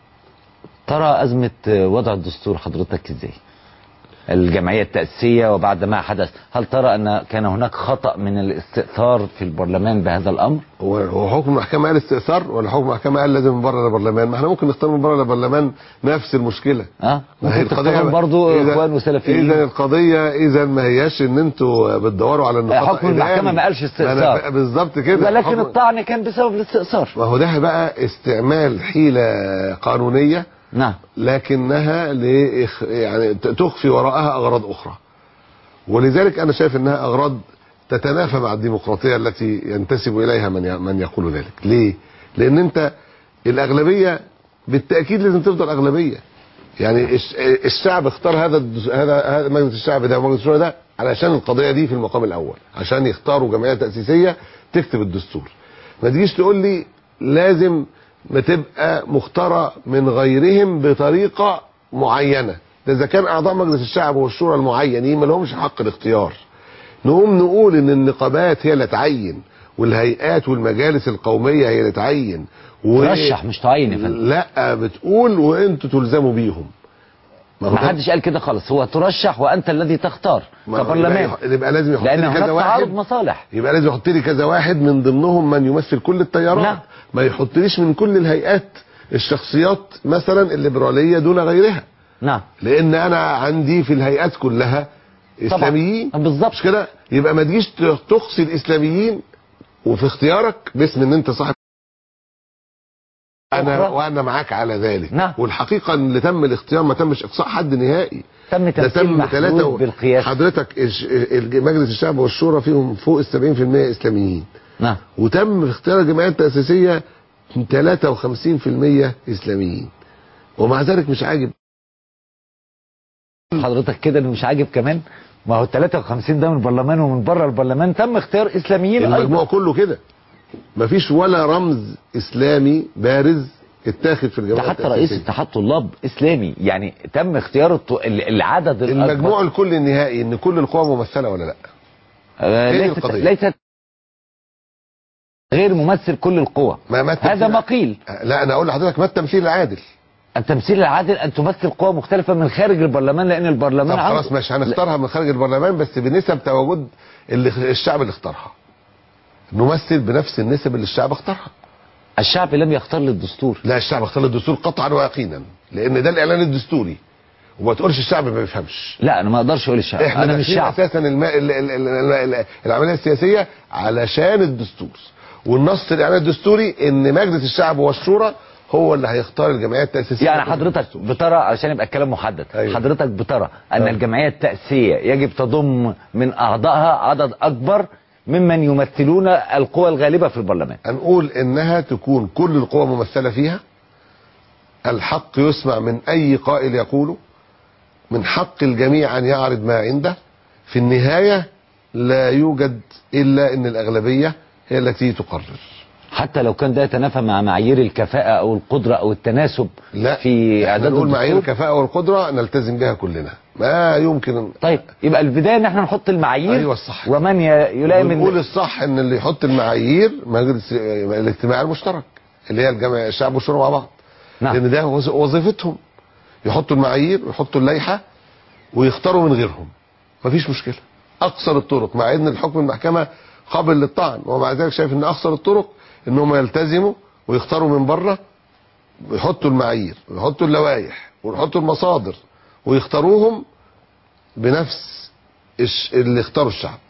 ترى أزمة وضع الدستور حضرتك إزاي؟ الجمعية التأسيسية وبعد ما حدث هل ترى أن كان هناك خطأ من الاستئثار في البرلمان بهذا الأمر؟ هو هو حكم المحكمه قال استئثار ولا حكم المحكمه قال لازم من بره البرلمان ما احنا ممكن نختار من بره البرلمان نفس المشكله أه؟ ما هي ممكن تختاروا بقى- برضه إذا- إخوان وسلفيين اذا القضيه اذا ما هياش ان انتوا بتدوروا على النقاط حكم المحكمة ما قالش استئثار. ما أنا- بالظبط كده ولكن حكم- الطعن كان بسبب الاستئثار ما هو ده بقى استعمال حيله قانونيه نعم لكنها لإخ... يعني ت- تخفي وراءها اغراض اخرى ولذلك انا شايف انها اغراض تتنافى مع الديمقراطيه التي ينتسب اليها من ي... من يقول ذلك ليه لان انت الاغلبيه بالتاكيد لازم تفضل اغلبيه يعني الش... الشعب اختار هذا الدس... هذا هذا مجلس الشعب ده ومجلس الشورى ده علشان القضيه دي في المقام الاول عشان يختاروا جمعيه تاسيسيه تكتب الدستور ما تجيش تقول لي لازم ما تبقى مختارة من غيرهم بطريقة معينة ده إذا كان أعضاء مجلس الشعب والشورى المعينين ما لهمش حق الاختيار نقوم نقول إن النقابات هي اللي تعين والهيئات والمجالس القومية هي اللي تعين و... ترشح مش تعين يا فندم لا بتقول وانتوا تلزموا بيهم ما هو ما ده- حدش قال كده خالص هو ترشح وأنت الذي تختار ما هو كبرلمان يبقى, يبقى لازم يحط لأن لي هناك كذا تعارض واحد مصالح يبقى لازم يحط لي كذا واحد من ضمنهم من يمثل كل التيارات نعم. ما يحطليش من كل الهيئات الشخصيات مثلا الليبراليه دون غيرها نعم لان انا عندي في الهيئات كلها طبعا. اسلاميين بالظبط مش كده يبقى ما تجيش تقصي الاسلاميين وفي اختيارك باسم ان انت صاحب انا أخرى. وانا معاك على ذلك نعم. والحقيقه ان اللي تم الاختيار ما تمش اقصاء حد نهائي تم ده تمثيل تم محدود ثلاثة بالقياس حضرتك الش- ال- مجلس الشعب والشورى فيهم فوق ال 70% اسلاميين نعم وتم في اختيار الجمعيات التأسيسية 53% اسلاميين ومع ذلك مش عاجب حضرتك كده انه مش عاجب كمان ما هو ال 53 ده من البرلمان ومن بره البرلمان تم اختيار اسلاميين المجموع ايضا كله كده مفيش ولا رمز اسلامي بارز اتاخد في ده الجمعيات حتى رئيس التأسيسية اتحاد طلاب اسلامي يعني تم اختيار الط- ال- العدد الاكبر المجموع الكلي النهائي ان كل القوى ممثله ولا لا آه، هي دي ليست القضية. ليست غير ممثل كل القوى ما ما التمثيل- هذا ما قيل لا انا اقول لحضرتك ما التمثيل العادل التمثيل العادل ان تمثل قوى مختلفه من خارج البرلمان لان البرلمان طب خلاص عنده- ماشي هنختارها من خارج البرلمان بس بنسب تواجد اللي الشعب اللي اختارها نمثل بنفس النسب اللي الشعب اختارها الشعب لم يختار للدستور لا الشعب اختار الدستور قطعا ويقينا لان ده الاعلان الدستوري وما تقولش الشعب ما بيفهمش لا انا ما اقدرش اقول الشعب احنا انا مش داخلين شعب اساسا الم... ال... ال... ال... ال... ال... العمليه السياسيه علشان الدستور والنص الاعلان الدستوري ان مجلس الشعب والشورى هو اللي هيختار الجمعيات التاسيسيه يعني حضرتك بترى علشان يبقى الكلام محدد أيوة. حضرتك بترى ان أيوة. الجمعيه التاسيسيه يجب تضم من اعضائها عدد اكبر ممن يمثلون القوى الغالبه في البرلمان هنقول انها تكون كل القوى ممثله فيها الحق يسمع من اي قائل يقوله من حق الجميع ان يعرض ما عنده في النهايه لا يوجد الا ان الاغلبيه هي التي تقرر حتى لو كان ده يتنافى مع معايير الكفاءه او القدره او التناسب لا في احنا اعداد نقول معايير الدستور الكفاءه والقدره نلتزم بها كلنا ما يمكن طيب يبقى البدايه ان احنا نحط المعايير أيوة الصح. ومن ي- يلائم ونقول ال- الصح ان اللي يحط المعايير مجلس الاجتماع المشترك اللي هي الجمع الشعب والشورى مع بعض نعم. لان ده وظ- وظيفتهم يحطوا المعايير ويحطوا اللائحه ويختاروا من غيرهم مفيش مشكله اقصر الطرق مع ان الحكم المحكمه قابل للطعن ومع ذلك شايف ان اقصر الطرق ان هم يلتزموا ويختاروا من بره ويحطوا المعايير ويحطوا اللوائح ويحطوا المصادر ويختاروهم بنفس الش- اللي اختاروا الشعب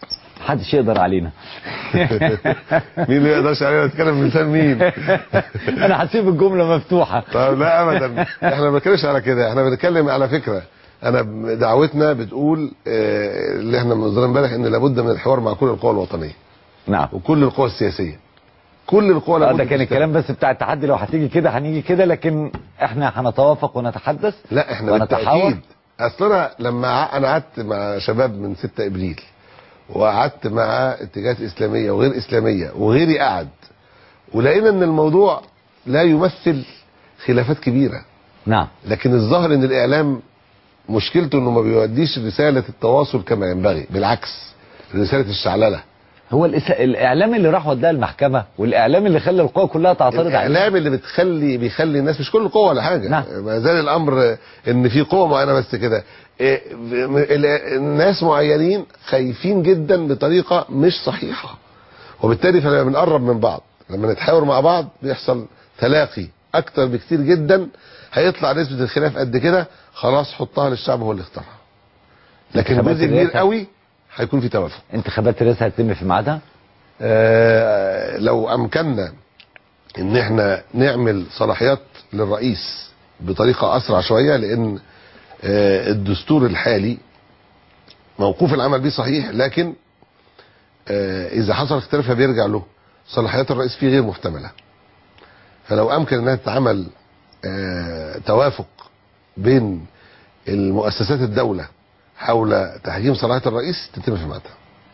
محدش يقدر علينا مين اللي يقدرش علينا نتكلم بلسان مين انا هسيب الجمله مفتوحه طب لا ابدا احنا ما بنتكلمش على كده احنا بنتكلم على فكره انا دعوتنا بتقول آه، اللي احنا منظرين امبارح ان لابد من الحوار مع كل القوى الوطنيه نعم وكل القوى السياسيه كل القوى آه، لابد ده كان تشتغل. الكلام بس بتاع التحدي لو هتيجي كده هنيجي كده لكن احنا هنتوافق ونتحدث لا احنا ونتحاور بالتاكيد اصل انا لما ع- انا قعدت مع شباب من 6 ابريل وقعدت مع اتجاهات اسلاميه وغير اسلاميه وغيري قعد ولقينا ان الموضوع لا يمثل خلافات كبيره نعم لكن الظاهر ان الاعلام مشكلته انه ما بيوديش رساله التواصل كما ينبغي بالعكس رساله الشعلله هو الإس... الاعلام اللي راح وداها المحكمه والاعلام اللي خلى القوى كلها تعترض عليه الاعلام اللي بتخلي بيخلي الناس مش كل القوه ولا حاجه نعم. ما زال الامر ان في قوه معينه بس كده إيه، ال- الناس معينين خايفين جدا بطريقه مش صحيحه وبالتالي فلما بنقرب من بعض لما نتحاور مع بعض بيحصل تلاقي اكتر بكتير جدا هيطلع نسبه الخلاف قد كده خلاص حطها للشعب هو اللي اختارها لكن انتخابات جزء كبير الرئاسة. قوي هيكون في توافق انتخابات الرئاسه هتتم في ميعادها آه، لو امكننا ان احنا نعمل صلاحيات للرئيس بطريقه اسرع شويه لان آه، الدستور الحالي موقوف العمل به صحيح لكن آه، اذا حصل اختلاف فبيرجع له صلاحيات الرئيس فيه غير محتمله فلو امكن انها تتعمل آه، توافق بين المؤسسات الدوله حول تحجيم صلاحيات الرئيس تتم في ميعادها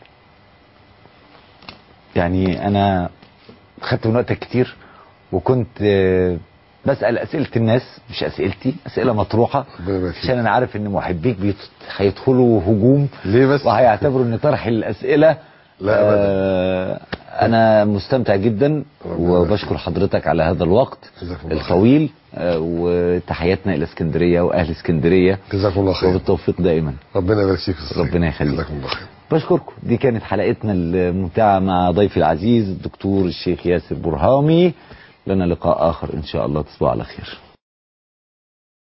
يعني انا خدت من وقتك كتير وكنت آه، بسال اسئله الناس مش اسئلتي اسئله مطروحه ربنا يبارك فيك. عشان انا عارف ان محبيك بيت- هيدخلوا هجوم ليه بس؟ وهيعتبروا ان طرح الاسئله لا أبداً. آه انا مستمتع جدا ربنا وبشكر حضرتك على هذا الوقت جزاكم الله خير. الطويل آه وتحياتنا الى اسكندريه واهل اسكندريه جزاكم الله خير وبالتوفيق دائما ربنا يبارك فيك يا أستاذ ربنا سيد. يخليك. جزاكم الله خير بشكركم دي كانت حلقتنا الممتعة مع ضيفي العزيز الدكتور الشيخ ياسر برهامي لنا لقاء آخر إن شاء الله تصبحوا على خير